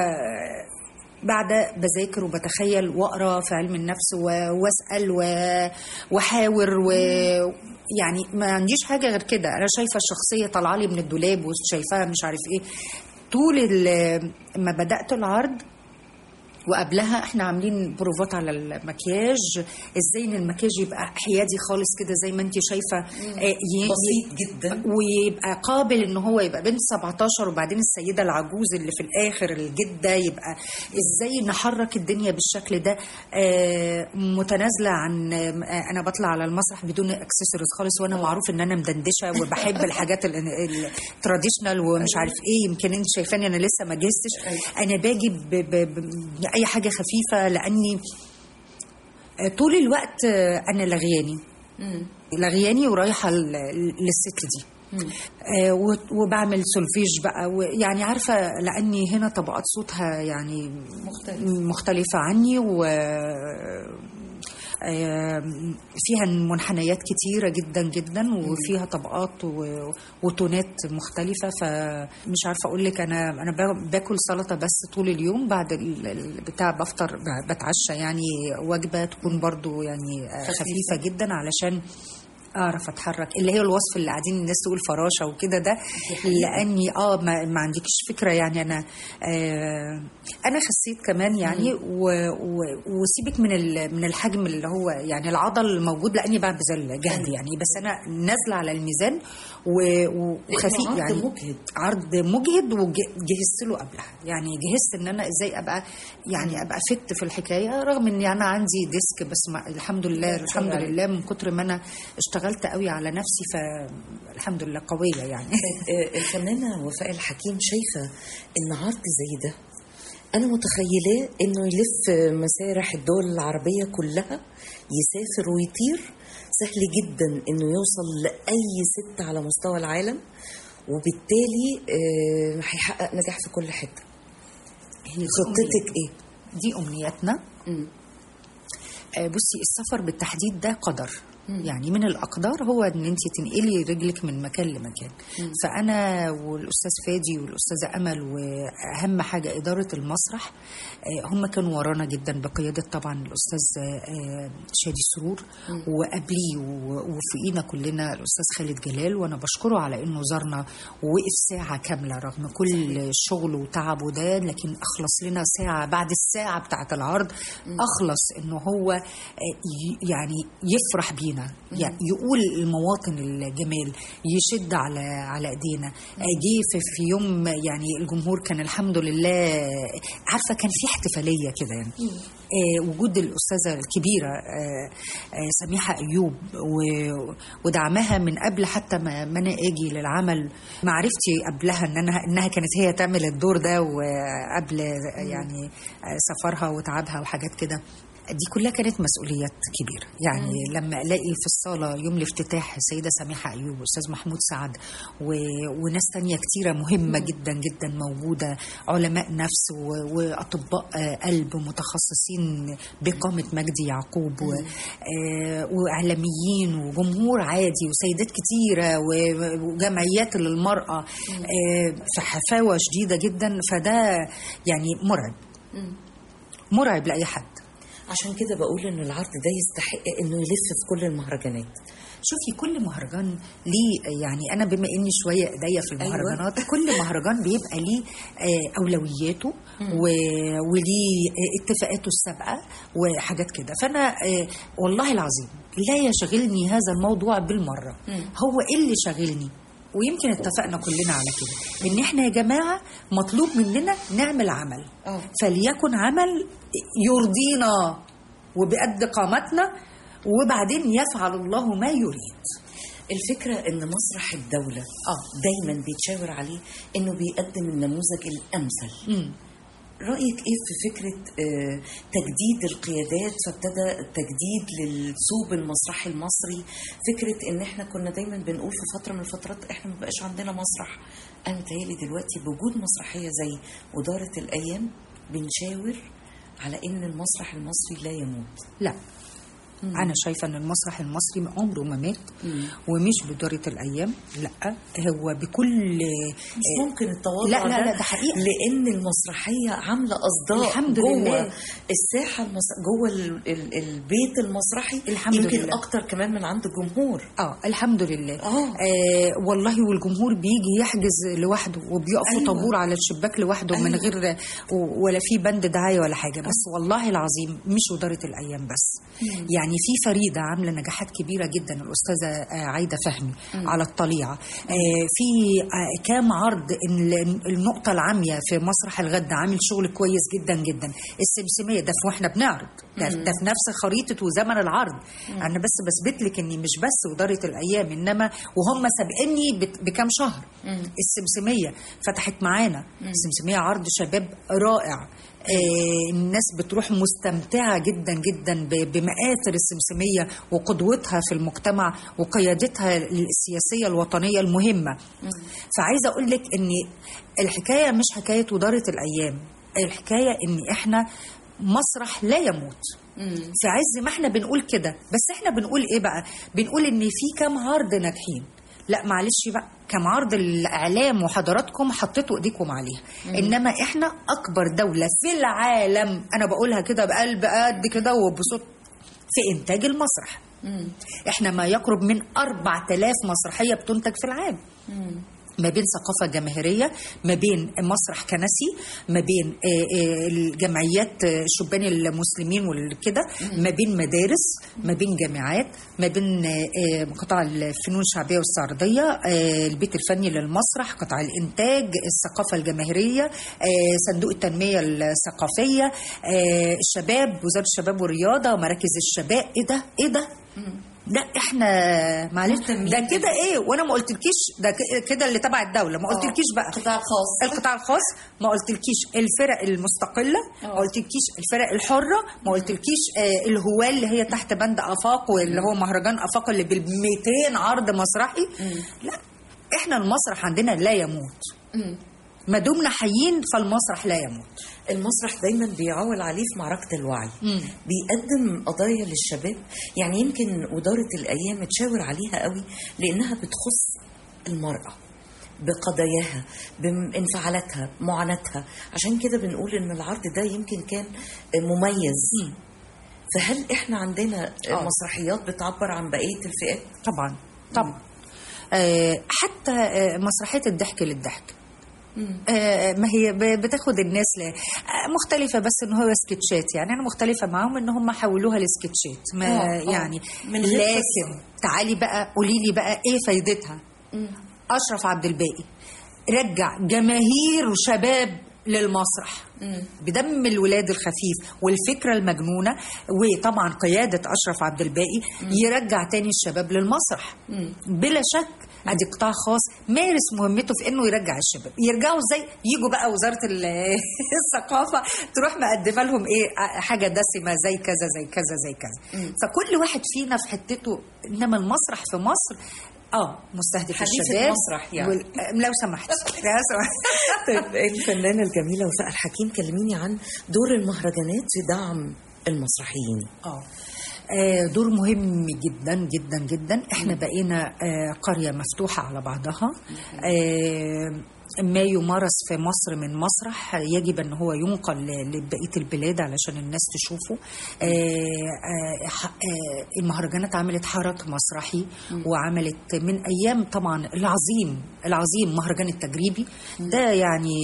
بعد بذاكر وبتخيل واقرا في علم النفس و... واسال و... واحاور و... يعني ما عنديش حاجه غير كده انا شايفه الشخصيه طالعه لي من الدولاب وشايفاها مش عارف ايه طول ال- ما بدات العرض وقبلها احنا عاملين بروفات على المكياج ازاي ان المكياج يبقى حيادي خالص كده زي ما انت شايفه آه، ي- بسيط جدا ويبقى قابل ان هو يبقى بنت 17 وبعدين السيده العجوز اللي في الاخر الجده يبقى ازاي نحرك الدنيا بالشكل ده آه، متنازله عن آه، انا بطلع على المسرح بدون اكسسوارز خالص وانا معروف ان انا مدندشه وبحب الحاجات ال- ال- التراديشنال ومش عارف ايه يمكن انت شايفاني انا لسه ما جهزتش انا باجي ب- ب- ب- باي حاجه خفيفه لاني آه، طول الوقت آه، انا لغياني لغياني ورايحه ل- للست دي آه، و- وبعمل سولفيج بقى ويعني عارفه لاني هنا طبقات صوتها يعني مختلف. مختلفه عني و آه، فيها منحنيات كتيرة جدا جدا وفيها طبقات و- وتونات مختلفة فمش عارفة أقول لك أنا أنا با- باكل سلطة بس طول اليوم بعد ال- ال- بتاع بفطر ب- بتعشى يعني وجبة تكون برضو يعني آه، خفيفة جدا علشان اعرف اتحرك اللي هي الوصف اللي قاعدين الناس تقول فراشه وكده ده لاني اه ما, ما عندكش فكره يعني انا آه انا خسيت كمان يعني و و وسيبك من ال- من الحجم اللي هو يعني العضل الموجود لاني بعد بذل جهد يعني بس انا نازله على الميزان و- و- وخفيف عرض يعني مجهد. عرض مجهد وجهزت له قبلها يعني جهزت ان انا ازاي ابقى يعني ابقى فت في الحكايه رغم ان انا عندي ديسك بس ما الحمد لله الحمد عليك. لله من كتر ما انا اشتغلت قوي على نفسي فالحمد لله قويه يعني آه، الفنانة وفاء الحكيم شايفة إن عرض زي ده أنا متخيلاه إنه يلف مسارح الدول العربية كلها يسافر ويطير سهل جدا انه يوصل لاي ست على مستوى العالم وبالتالي آه، هيحقق نجاح في كل حته هي دي خطتك أمنية- ايه دي امنياتنا مم. آه، بصي السفر بالتحديد ده قدر يعني من الاقدار هو ان انت تنقلي رجلك من مكان لمكان فانا والاستاذ فادي والاستاذه امل واهم حاجه اداره المسرح آه، هم كانوا ورانا جدا بقياده طبعا الاستاذ آه، شادي سرور وقبليه و- وفوقينا كلنا الاستاذ خالد جلال وانا بشكره على انه زارنا ووقف ساعه كامله رغم كل الشغل وتعبه ده لكن اخلص لنا ساعه بعد الساعه بتاعه العرض اخلص انه هو آه، ي- يعني يفرح بينا يعني يقول المواطن الجمال يشد على على ايدينا آه، جه في, في يوم يعني الجمهور كان الحمد لله عارفه كان في احتفاليه كده يعني آه، وجود الاستاذه الكبيره آه، آه، سميحه ايوب و- ودعمها من قبل حتى ما ما انا اجي للعمل معرفتي قبلها ان انا انها كانت هي تعمل الدور ده وقبل يعني آه، سفرها وتعبها وحاجات كده دي كلها كانت مسؤوليات كبيره يعني لما الاقي في الصاله يوم الافتتاح السيده سميحه ايوب واستاذ محمود سعد و... وناس تانية كتيره مهمه جدا جدا موجوده علماء نفس و... واطباء آه، قلب متخصصين بقامه مجدي يعقوب و... آه، واعلاميين وجمهور عادي وسيدات كتيره و- وجمعيات للمراه آه، في حفاوه شديده جدا فده يعني مرعب مرعب لاي حد عشان كده بقول ان العرض ده يستحق انه يلف في كل المهرجانات شوفي كل مهرجان ليه يعني انا بما اني شويه ايديا في المهرجانات أيوة. كل مهرجان بيبقى ليه آه، اولوياته و- وليه آه، اتفاقاته السابقه وحاجات كده فانا آه، والله العظيم لا يشغلني هذا الموضوع بالمره هو إيه اللي شاغلني ويمكن اتفقنا كلنا على كده ان احنا يا جماعه مطلوب مننا نعمل عمل آه. فليكن عمل يرضينا وبقد قامتنا وبعدين يفعل الله ما يريد الفكرة ان مسرح الدولة اه دايما بيتشاور عليه انه بيقدم النموذج الامثل مم. رأيك ايه في فكرة آه، تجديد القيادات فابتدى التجديد للسوق المسرحي المصري فكرة ان احنا كنا دايما بنقول في فترة من الفترات احنا ما بقاش عندنا مسرح انا متهيألي دلوقتي بوجود مسرحية زي ودارة الايام بنشاور على ان المسرح المصري لا يموت لا انا شايفه ان المسرح المصري عمره ما مات ومش بدورة الايام لا هو بكل مش ممكن التواضع لا لا لا ده حقيقه لان المسرحيه عامله اصداء الحمد جوه لله. الساحه المس... جوه ال... ال... البيت المسرحي الحمد يمكن لله. اكتر كمان من عند الجمهور اه الحمد لله آه. آه والله والجمهور بيجي يحجز لوحده وبيقفوا أيوة. أيوة. طابور على الشباك لوحده أيوة. من أيوة. غير و- ولا في بند دعايه ولا حاجه بس والله العظيم مش وداره الايام بس يعني في فريده عامله نجاحات كبيره جدا الاستاذه آه، عايده فهمي على الطليعه آه في آه كام عرض ال- النقطه العاميه في مسرح الغد عامل شغل كويس جدا جدا السمسميه ده في واحنا بنعرض ده, ده في نفس خريطه وزمن العرض انا بس بثبت لك اني مش بس وداره الايام انما وهم سابقني بت- بكام شهر السمسميه فتحت معانا السمسميه عرض شباب رائع آه، الناس بتروح مستمتعة جدا جدا ب- بمآثر السمسمية وقدوتها في المجتمع وقيادتها السياسية الوطنية المهمة فعايزة أقول لك أن الحكاية مش حكاية ودارة الأيام الحكاية أن إحنا مسرح لا يموت في عز ما احنا بنقول كده بس احنا بنقول ايه بقى بنقول ان في كام عرض ناجحين لا معلش بقى كم عرض الاعلام وحضراتكم حطيتوا ايديكم عليها انما احنا اكبر دوله في العالم انا بقولها كده بقلب قد كده وبصوت في انتاج المسرح احنا ما يقرب من 4000 مسرحيه بتنتج في العام ما بين ثقافة جماهيرية ما بين مسرح كنسي ما بين آه، آه، الجمعيات آه، شبان المسلمين والكده ما بين مدارس ما بين جامعات ما بين آه، آه، قطاع الفنون الشعبية والسردية آه، البيت الفني للمسرح قطاع الإنتاج الثقافة الجماهيرية آه، صندوق التنمية الثقافية آه، الشباب وزارة الشباب والرياضة مراكز الشباب إيه ده إيه ده لا احنا معلش ده كده ايه وانا ما قلتلكيش ده ك- كده اللي تبع الدوله ما قلتلكيش بقى القطاع الخاص القطاع الخاص ما قلتلكيش الفرق المستقله ما قلتلكيش الفرق الحره ما قلتلكيش آه الهواه اللي هي تحت بند افاق واللي هو مهرجان افاق اللي بال 200 عرض مسرحي لا احنا المسرح عندنا لا يموت ما دمنا حيين فالمسرح لا يموت المسرح دايما بيعول عليه في معركة الوعي بيقدم قضايا للشباب يعني يمكن ودارة الأيام تشاور عليها قوي لأنها بتخص المرأة بقضاياها بانفعالاتها معاناتها عشان كده بنقول ان العرض ده يمكن كان مميز فهل احنا عندنا آه. مسرحيات بتعبر عن بقية الفئات؟ طبعا طبعا آه حتى آه مسرحيه الضحك للضحك آه ما هي ب- بتاخد الناس ل... آه مختلفة بس ان هو سكتشات يعني انا مختلفة معاهم ان هم حولوها لسكتشات ما آه، آه. يعني من غير لكن تعالي بقى قولي لي بقى ايه فايدتها اشرف عبد الباقي رجع جماهير وشباب للمسرح بدم الولاد الخفيف والفكرة المجنونة وطبعا قيادة أشرف عبد الباقي يرجع تاني الشباب للمسرح بلا شك ادي قطاع خاص مارس مهمته في انه يرجع الشباب يرجعوا ازاي يجوا بقى وزاره ال- الثقافه تروح مقدمه لهم ايه حاجه دسمه زي كذا زي كذا زي كذا فكل واحد فينا في حتته انما المسرح في مصر اه مستهدف حديث الشباب المسرح يعني. وال- لو سمحت لو سمحت طيب الفنانة الجميلة وفاء الحكيم كلميني عن دور المهرجانات في دعم المسرحيين اه آه، دور مهم جدا جدا جدا احنا بقينا آه، قرية مفتوحة على بعضها آه، ما يمارس في مصر من مسرح يجب ان هو ينقل ل- لبقيه البلاد علشان الناس تشوفه آه، آه، ح- آه، المهرجانات عملت حراك مسرحي وعملت من ايام طبعا العظيم العظيم مهرجان التجريبي ده يعني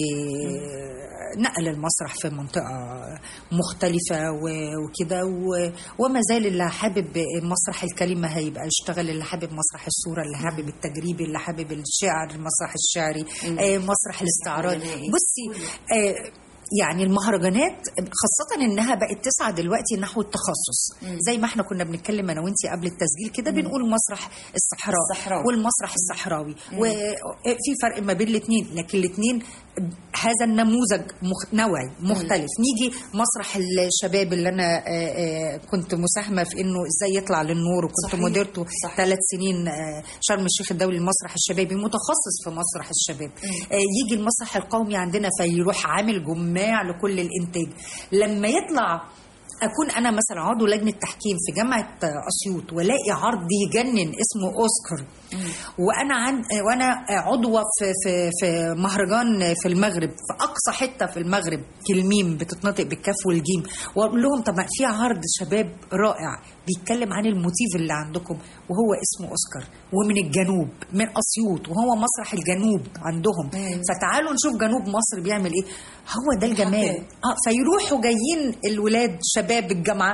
نقل المسرح في منطقة مختلفة و- وكده و- وما زال اللي حابب مسرح الكلمة هيبقى يشتغل اللي حابب مسرح الصورة اللي حابب التجريبي اللي حابب الشعر المسرح الشعري آه، مسرح الاستعراض بصي آه، يعني المهرجانات خاصة انها بقت تسعى دلوقتي نحو التخصص زي ما احنا كنا بنتكلم انا وانتي قبل التسجيل كده بنقول مسرح الصحراء الصحراوي. والمسرح الصحراوي وفي فرق ما بين الاثنين لكن الاثنين هذا النموذج مخ... نوعي مختلف نيجي مسرح الشباب اللي انا آه، آه، كنت مساهمه في انه ازاي يطلع للنور وكنت صحيح. مديرته صحيح. ثلاث سنين آه، شرم الشيخ الدولي المسرح الشبابي متخصص في مسرح الشباب آه، يجي المسرح القومي عندنا فيروح عامل جماع لكل الانتاج لما يطلع اكون انا مثلا عضو لجنه تحكيم في جامعه اسيوط والاقي عرض يجنن اسمه اوسكار وانا عن وانا عضوه في في في مهرجان في المغرب في اقصى حته في المغرب كلميم بتتنطق بالكاف والجيم واقول لهم طب ما في عرض شباب رائع بيتكلم عن الموتيف اللي عندكم وهو اسمه اوسكار ومن الجنوب من اسيوط وهو مسرح الجنوب عندهم فتعالوا نشوف جنوب مصر بيعمل ايه هو ده الجمال اه فيروحوا جايين الولاد شباب الجامعه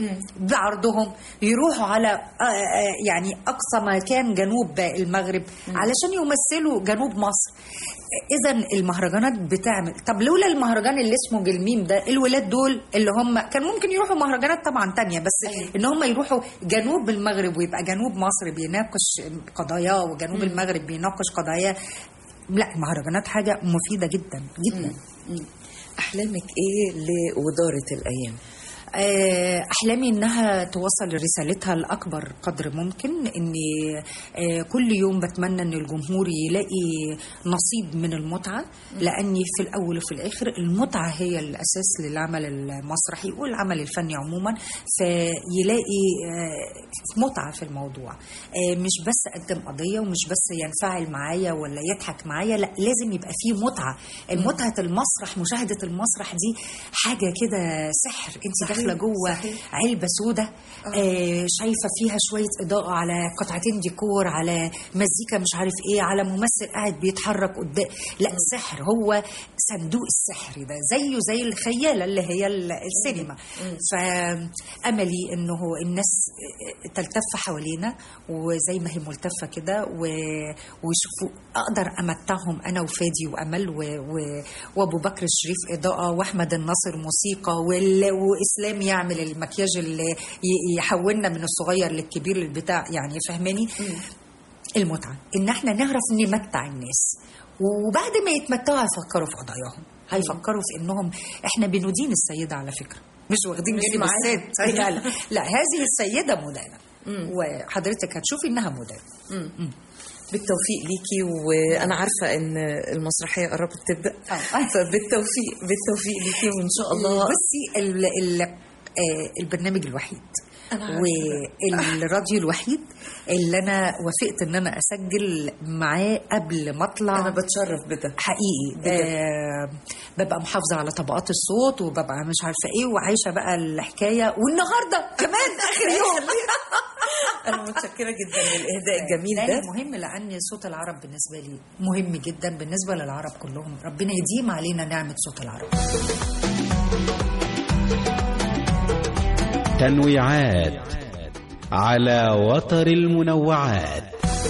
بعرضهم يروحوا على آه، آه، يعني اقصى مكان جنوب المغرب علشان يمثلوا جنوب مصر اذا المهرجانات بتعمل طب لولا المهرجان اللي اسمه جلميم ده الولاد دول اللي هم كان ممكن يروحوا مهرجانات طبعا تانية بس ان هم يروحوا جنوب المغرب ويبقى جنوب مصر بيناقش قضاياه وجنوب المغرب بيناقش قضاياه لا المهرجانات حاجه مفيده جدا جدا أحلامك إيه لودارة الأيام؟ آه، احلامي انها توصل رسالتها لاكبر قدر ممكن اني آه، كل يوم بتمنى ان الجمهور يلاقي نصيب من المتعه لاني في الاول وفي الاخر المتعه هي الاساس للعمل المسرحي والعمل الفني عموما فيلاقي آه، متعه في الموضوع آه، مش بس اقدم قضيه ومش بس ينفعل معايا ولا يضحك معايا لا لازم يبقى فيه متعه متعه المسرح مشاهده المسرح دي حاجه كده سحر انت داخله جوه علبه سودة آه شايفه فيها شويه اضاءه على قطعتين ديكور على مزيكا مش عارف ايه على ممثل قاعد بيتحرك قدام لا سحر هو صندوق السحر ده زيه زي الخياله اللي هي ال- السينما فاملي انه الناس تلتف حوالينا وزي ما هي ملتفه كده و- ويشوفوا اقدر امتعهم انا وفادي وامل و- و- وابو بكر الشريف اضاءه واحمد الناصر موسيقى وال- واسلام الرسام يعمل المكياج اللي ي- يحولنا من الصغير للكبير للبتاع يعني فاهماني المتعه ان احنا نعرف نمتع الناس وبعد ما يتمتعوا هيفكروا في قضاياهم هيفكروا في انهم احنا بندين السيده على فكره مش واخدين مش بالي معاها. بالست لا, لا لا هذه السيده مدانه وحضرتك هتشوفي انها مدانه بالتوفيق ليكي وانا عارفه ان المسرحيه قربت تبدا آه. فبالتوفيق بالتوفيق ليكي وان شاء الله بصي ال ال آه، البرنامج الوحيد أنا عارفة. والراديو الوحيد اللي انا وافقت ان انا اسجل معاه قبل ما اطلع انا بتشرف بده حقيقي آه ببقى محافظه على طبقات الصوت وببقى مش عارفه ايه وعايشه بقى الحكايه والنهارده كمان اخر يوم انا متشكره جدا للاهداء الجميل لا، ده مهم لان صوت العرب بالنسبه لي مهم جدا بالنسبه للعرب كلهم ربنا يديم علينا نعمه صوت العرب تنويعات على وتر المنوعات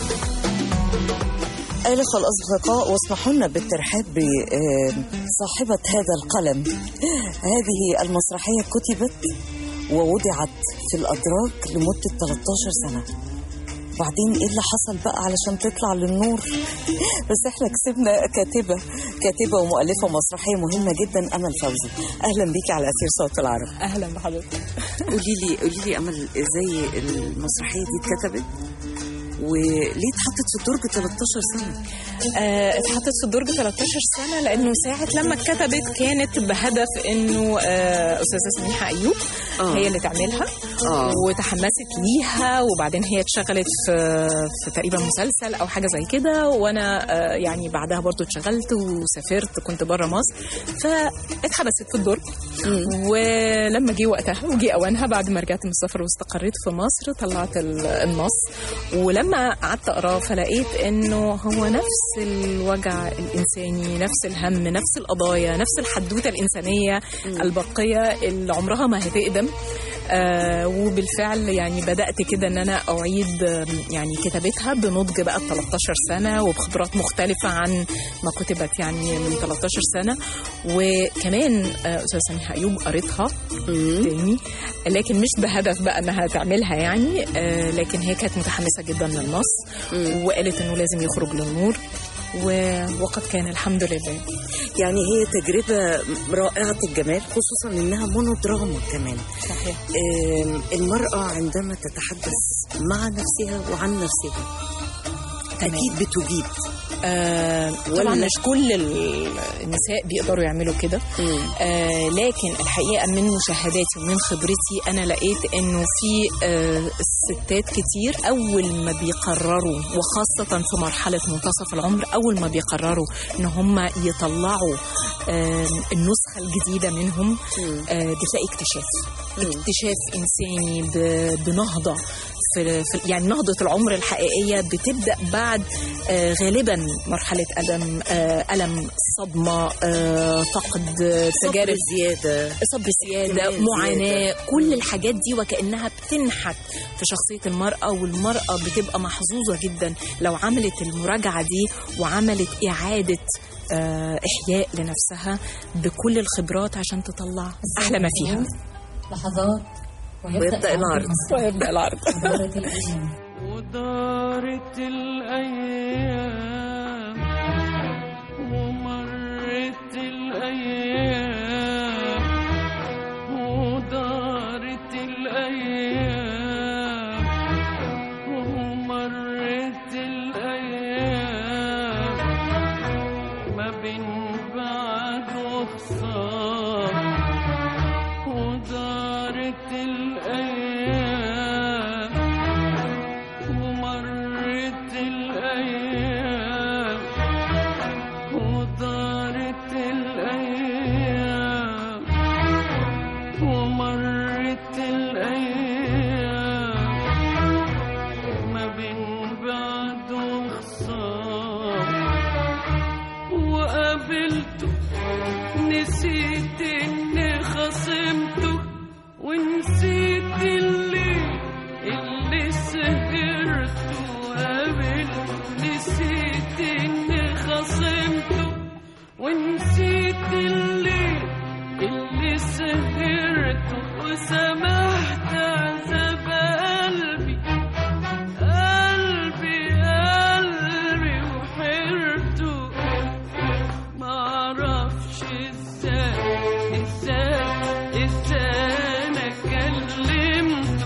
آلف الأصدقاء واسمحوا لنا بالترحاب بصاحبة هذا القلم هذه المسرحية كتبت ووضعت في الأدراج لمدة 13 سنة بعدين ايه اللي حصل بقى علشان تطلع للنور بس احنا كسبنا كاتبة كاتبة ومؤلفة مسرحية مهمة جدا أمل فوزي أهلا بيكي على أثير صوت العرب اهلا بحضرتك قولي لي قولي لي أمل ازاي المسرحية دي اتكتبت وليه اتحطت في الدرج 13 سنة آه، اتحطت في الدرج 13 سنه لانه ساعه لما اتكتبت كانت بهدف انه آه، استاذه سميحه ايوب آه. هي اللي تعملها آه. وتحمست ليها وبعدين هي اتشغلت في في تقريبا مسلسل او حاجه زي كده وانا آه، يعني بعدها برضو اتشغلت وسافرت كنت بره مصر فاتحبست في الدرج ولما جه وقتها وجي اوانها بعد ما رجعت من السفر واستقريت في مصر طلعت ال- النص ولما قعدت اقراه فلقيت انه هو نفس الوجع الانساني نفس الهم نفس القضايا نفس الحدوته الانسانيه الباقيه اللي عمرها ما هتقدم آه وبالفعل يعني بدات كده ان انا اعيد آم، يعني كتابتها بنضج بقى 13 سنه وبخبرات مختلفه عن ما كتبت يعني من 13 سنه وكمان آه، استاذه سميحه ايوب قريتها تاني لكن مش بهدف بقى انها تعملها يعني آه، لكن هي كانت متحمسه جدا للنص وقالت انه لازم يخرج للنور و- وقد كان الحمد لله يعني هي تجربة رائعة الجمال خصوصا إنها مونودراما كمان صحيح آم، المرأة عندما تتحدث مع نفسها وعن نفسها أكيد بتجيب آه طبعا ولا- مش كل ال- النساء بيقدروا يعملوا كده آه لكن الحقيقه من مشاهداتي ومن خبرتي انا لقيت انه في آه ستات كتير اول ما بيقرروا وخاصه في مرحله منتصف العمر اول ما بيقرروا ان هم يطلعوا آه النسخه الجديده منهم آه بتلاقي اكتشاف اكتشاف انساني ب- بنهضه في, في يعني نهضة العمر الحقيقية بتبدأ بعد آه غالبا مرحلة ألم آه ألم صدمة آه فقد آه، تجارب زيادة صبر زيادة احتمال معاناة زيادة. كل الحاجات دي وكأنها بتنحت في شخصية المرأة والمرأة بتبقى محظوظة جدا لو عملت المراجعة دي وعملت إعادة آه إحياء لنفسها بكل الخبرات عشان تطلع أحلى ما فيها لحظات ويبدأ العرض ويبدأ العرض ودارت الأيام ومرت الأيام ودارت الأيام ومرت الأيام ما بين بعد وخسار ودارت الأيام ومرت الأيام ودارت الأيام ومرت الأيام ما بين بعد وخسار وقابلته نسيت إني خصمته ونسيت اللي اللي سهرته وقابلته نسيت إني خصمته ونسيت اللي اللي سهرته ازاي ازاي ازاي انا كلمته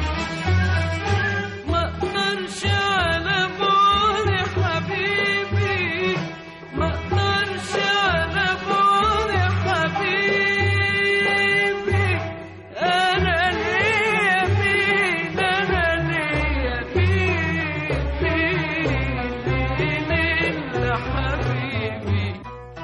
ما اقدرش على بعد حبيبي ما اقدرش على بعد حبيبي انا ليا مين انا ليا مين مين مين الا حبيبي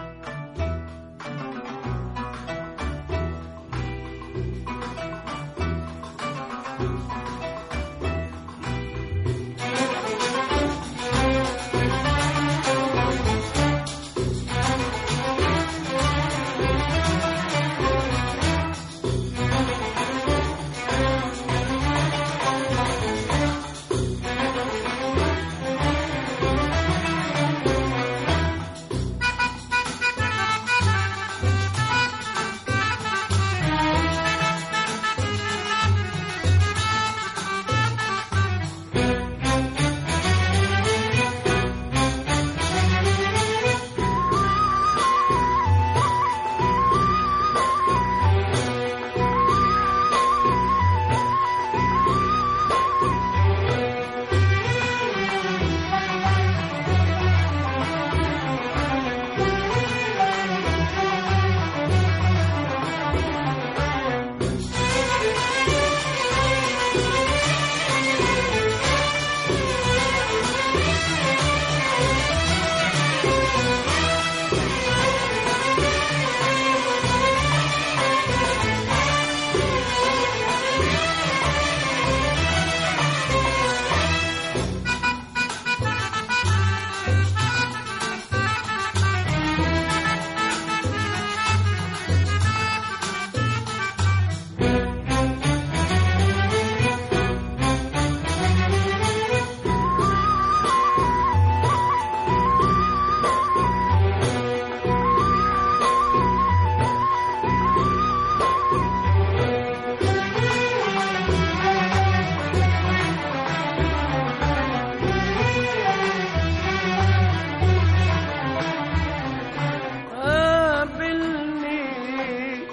قابلني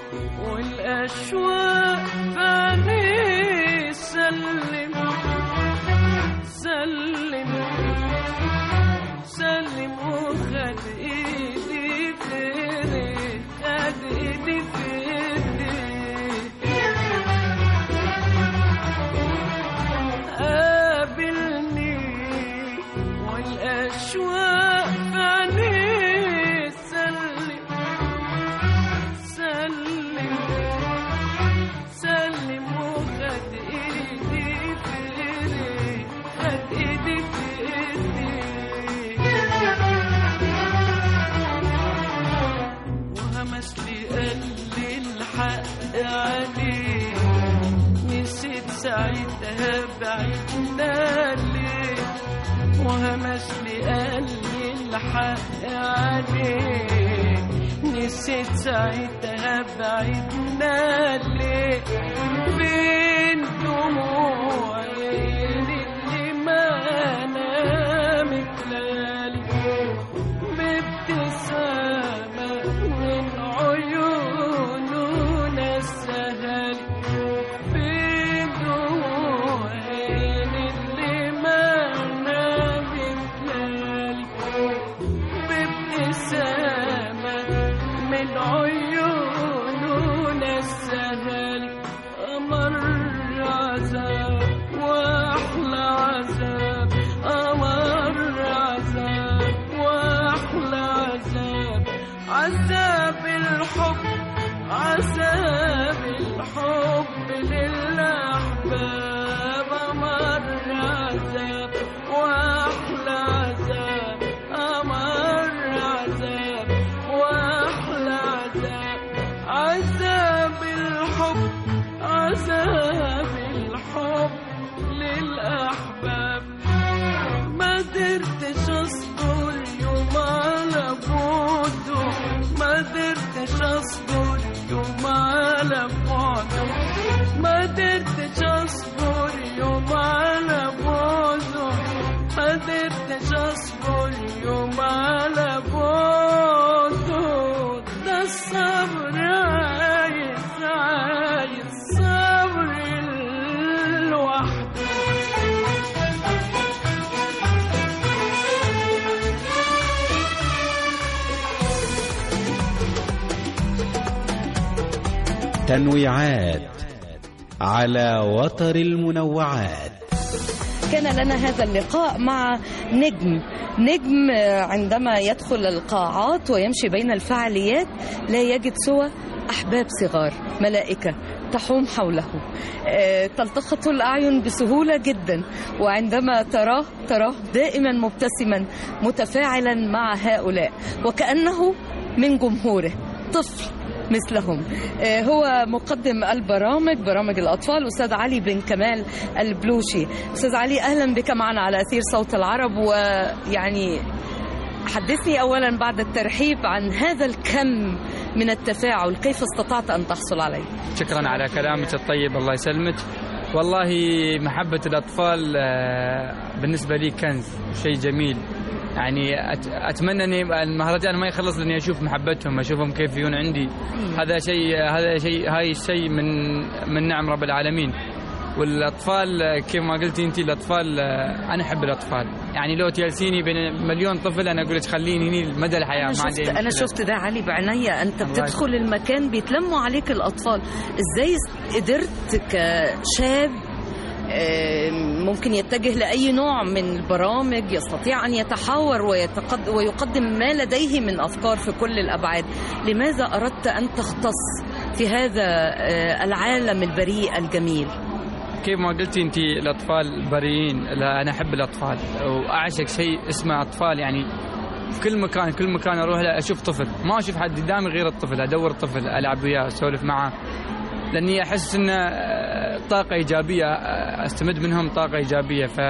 والأشواق فاني سلم سلم سلم وخد ايدي في ايدي خد ايدي في ايدي قابلني والأشواق فاني سلم سلم سلم وخد ايدي في ايدي خد ايدي في ايدي وهمس لي قال لي الحق عليه نسيت ساعتها بعدنا ليه وهمس لي قال لي الحق عليه نسيت ساعتها بعدنا ليه فين دموعي اللي ما نامت ليالي بابتسامة من عيوننا السهل في دموعي اللي ما نامت ليالي بابتسامة من عيوننا السهل أمر عذاب وأحلى عذاب أمر عذاب وأحلى عذاب عذاب الحب عذاب الحب للأحباب أمر عذاب وأحلى عذاب أمر عذاب وأحلى عذاب عذاب الحب عذاب الحب للأحباب ما قدرتش اصبر يوم على بعده ما قدرتش اصبر يوم على بعده ما قدرتش اصبر يوم على بعده ما قدرتش اصبر يوم على بعده ده تنويعات على وتر المنوعات كان لنا هذا اللقاء مع نجم نجم عندما يدخل القاعات ويمشي بين الفعاليات لا يجد سوى أحباب صغار ملائكة تحوم حوله آه، تلتقط الأعين بسهولة جدا وعندما تراه تراه دائما مبتسما متفاعلا مع هؤلاء وكأنه من جمهوره طفل مثلهم آه، هو مقدم البرامج برامج الأطفال أستاذ علي بن كمال البلوشي أستاذ علي أهلا بك معنا على أثير صوت العرب ويعني حدثني أولا بعد الترحيب عن هذا الكم من التفاعل كيف استطعت أن تحصل عليه شكرا على كلامك الطيب الله يسلمك والله محبة الأطفال آه، بالنسبة لي كنز شيء جميل يعني أت- أتمنى أن المهرجان ما يخلص لأني أشوف محبتهم أشوفهم كيف يجون عندي هذا شيء هذا شيء هاي الشيء من من نعم رب العالمين والاطفال آه، كيف ما قلتي انت الاطفال آه، انا احب الاطفال يعني لو تجلسيني بين مليون طفل انا اقول لك خليني هني مدى الحياه أنا ما شفت, عندي أنا مشكلة. شفت ده علي بعناية أنت الله بتدخل المكان بيتلموا عليك الأطفال إزاي قدرت كشاب آه، ممكن يتجه لأي نوع من البرامج يستطيع أن يتحاور ويتقد ويقدم ما لديه من أفكار في كل الأبعاد لماذا أردت أن تختص في هذا آه، العالم البريء الجميل كيف ما قلتي انت الاطفال بريئين لا انا احب الاطفال واعشق شيء اسمه اطفال يعني في كل مكان كل مكان اروح له اشوف طفل ما اشوف حد قدامي غير الطفل ادور الطفل العب وياه اسولف معه لاني احس انه آه، طاقه ايجابيه آه، استمد منهم طاقه ايجابيه ف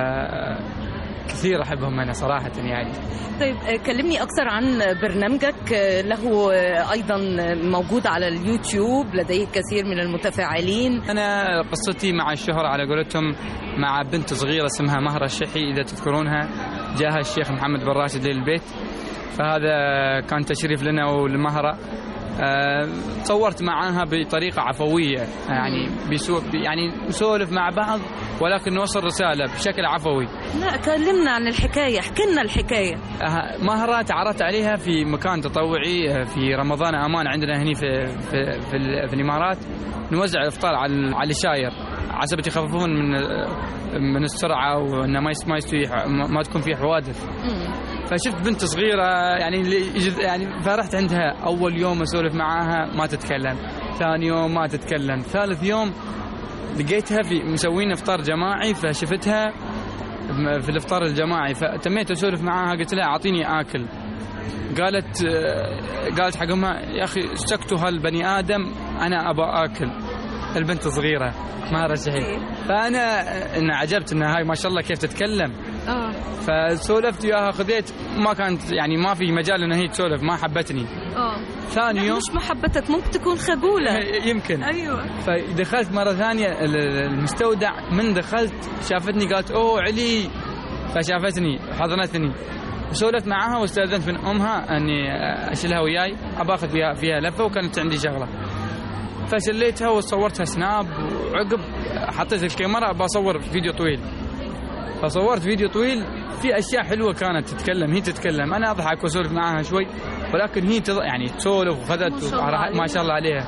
كثير احبهم انا صراحه يعني طيب آه، كلمني أكثر عن برنامجك آه، له آه، أيضا موجود على اليوتيوب لديه كثير من المتفاعلين انا قصتي مع الشهرة على قولتهم مع بنت صغيره اسمها مهره الشحي اذا تذكرونها جاها الشيخ محمد بن راشد للبيت فهذا كان تشريف لنا ولمهره آه، صورت معاها بطريقه عفويه يعني بيسو يعني نسولف مع بعض ولكن نوصل رساله بشكل عفوي لا كلمنا عن الحكاية احكي لنا الحكاية أه، مهرة تعرفت عليها في مكان تطوعي أه، في رمضان امان عندنا هني في في في, ال- في الامارات نوزع الافطار على على الشاير عسبة يخففون من من السرعه وانه ما يس- ما يستوي ح- ما ما تكون في حوادث فشفت بنت صغيره يعني اللي يجد- يعني فرحت عندها اول يوم اسولف معاها ما تتكلم ثاني يوم ما تتكلم ثالث يوم لقيتها في مسوين افطار جماعي فشفتها في الافطار الجماعي فتميت اسولف معاها قلت لها اعطيني اكل قالت آه، قالت حق امها يا اخي سكتوا هالبني ادم انا ابى اكل البنت صغيره ما رشحي فانا آه، ان عجبت انها هاي ما شاء الله كيف تتكلم اه فسولفت وياها خذيت ما كانت يعني ما في مجال ان هي تسولف ما حبتني اه ثاني يوم مش محبتك ممكن تكون خجولة يمكن ايوه فدخلت مرة ثانية ال- ال- المستودع من دخلت شافتني قالت اوه علي فشافتني حضنتني وسولفت معاها واستاذنت من امها اني اشيلها وياي ابى اخذ فيها فيها لفه وكانت عندي شغله فشليتها وصورتها سناب وعقب حطيت الكاميرا بصور فيديو طويل فصورت فيديو طويل في اشياء حلوه كانت تتكلم هي تتكلم انا اضحك واسولف معاها شوي ولكن هي تض... يعني تسولف وخذت ما شاء الله ما شاء الله عليها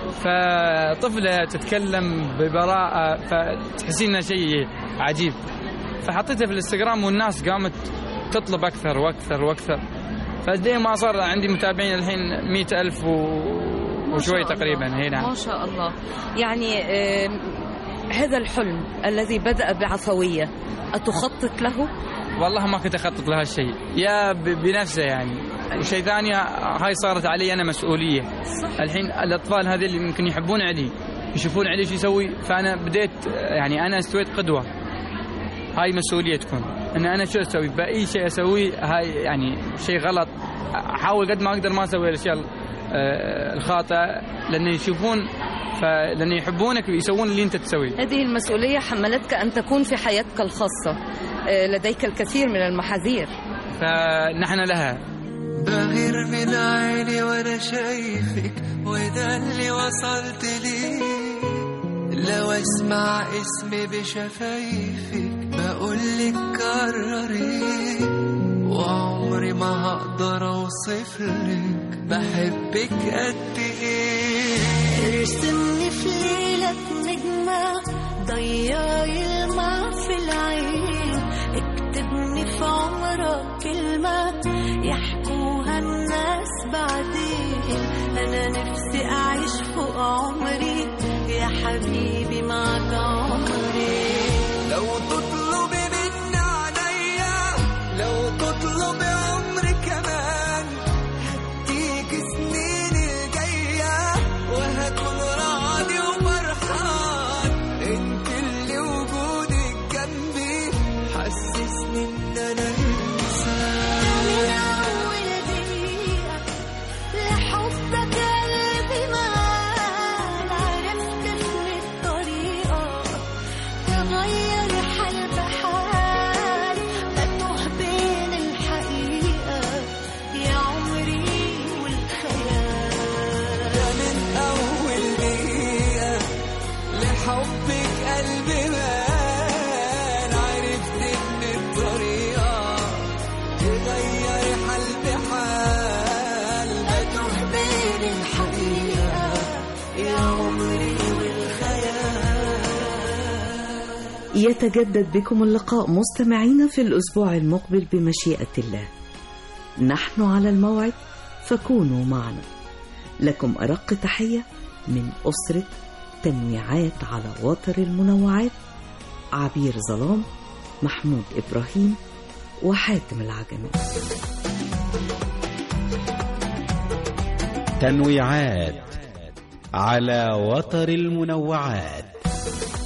فطفله تتكلم ببراءه فتحسين انها شيء عجيب فحطيتها في الانستغرام والناس قامت تطلب اكثر واكثر واكثر فقد ما صار عندي متابعين الحين مئة ألف و... ما وشوي شاء تقريبا الله. هي نعم ما شاء الله يعني آم، هذا الحلم الذي بدأ بعفوية أتخطط له؟ والله ما كنت اخطط لها الشيء يا ب- بنفسه يعني وشيء ثاني هاي صارت علي انا مسؤوليه الحين الاطفال هذه اللي ممكن يحبون علي يشوفون علي شو يسوي فانا بديت يعني انا استويت قدوه هاي مسؤوليتكم ان انا شو اسوي باي شيء اسويه هاي يعني شيء غلط احاول قد ما اقدر ما اسوي الاشياء آه، الخاطئه لان يشوفون فلان يحبونك يسوون اللي انت تسويه هذه المسؤولية حملتك أن تكون في حياتك الخاصة آه، لديك الكثير من المحاذير فنحن لها بغير من عيني وانا شايفك وده اللي وصلت ليه لو اسمع اسمي بشفايفك بقولك كرري وعمري ما هقدر اوصفلك بحبك قد ايه ارسمني في ليلة نجمة ضيع يلمع في العين اكتبني في عمرك كلمة يحكوها الناس بعدين أنا نفسي أعيش فوق عمري يا حبيبي معك عمري لو تطلبي مني عليا لو تطلبي عمري كمان هديك سنين الجاية وهكون راضي وفرحان انت اللي وجودك جنبي حسسني ان انا انسان من أول دقيقة لحبك قلبي مال عرفت اسم الطريقة تغير حال بحال بتوه بين الحقيقة يا عمري والخيال من اول دقيقة لحبك قلبي مال عرفت ان الطريقة تغير حال بحال بتوه بين الحقيقة يا عمري والخيال يتجدد بكم اللقاء مستمعين في الأسبوع المقبل بمشيئة الله نحن على الموعد فكونوا معنا لكم أرق تحية من أسرة تنويعات على وتر المنوعات عبير ظلام محمود إبراهيم وحاتم العجمي تنويعات على وتر المنوعات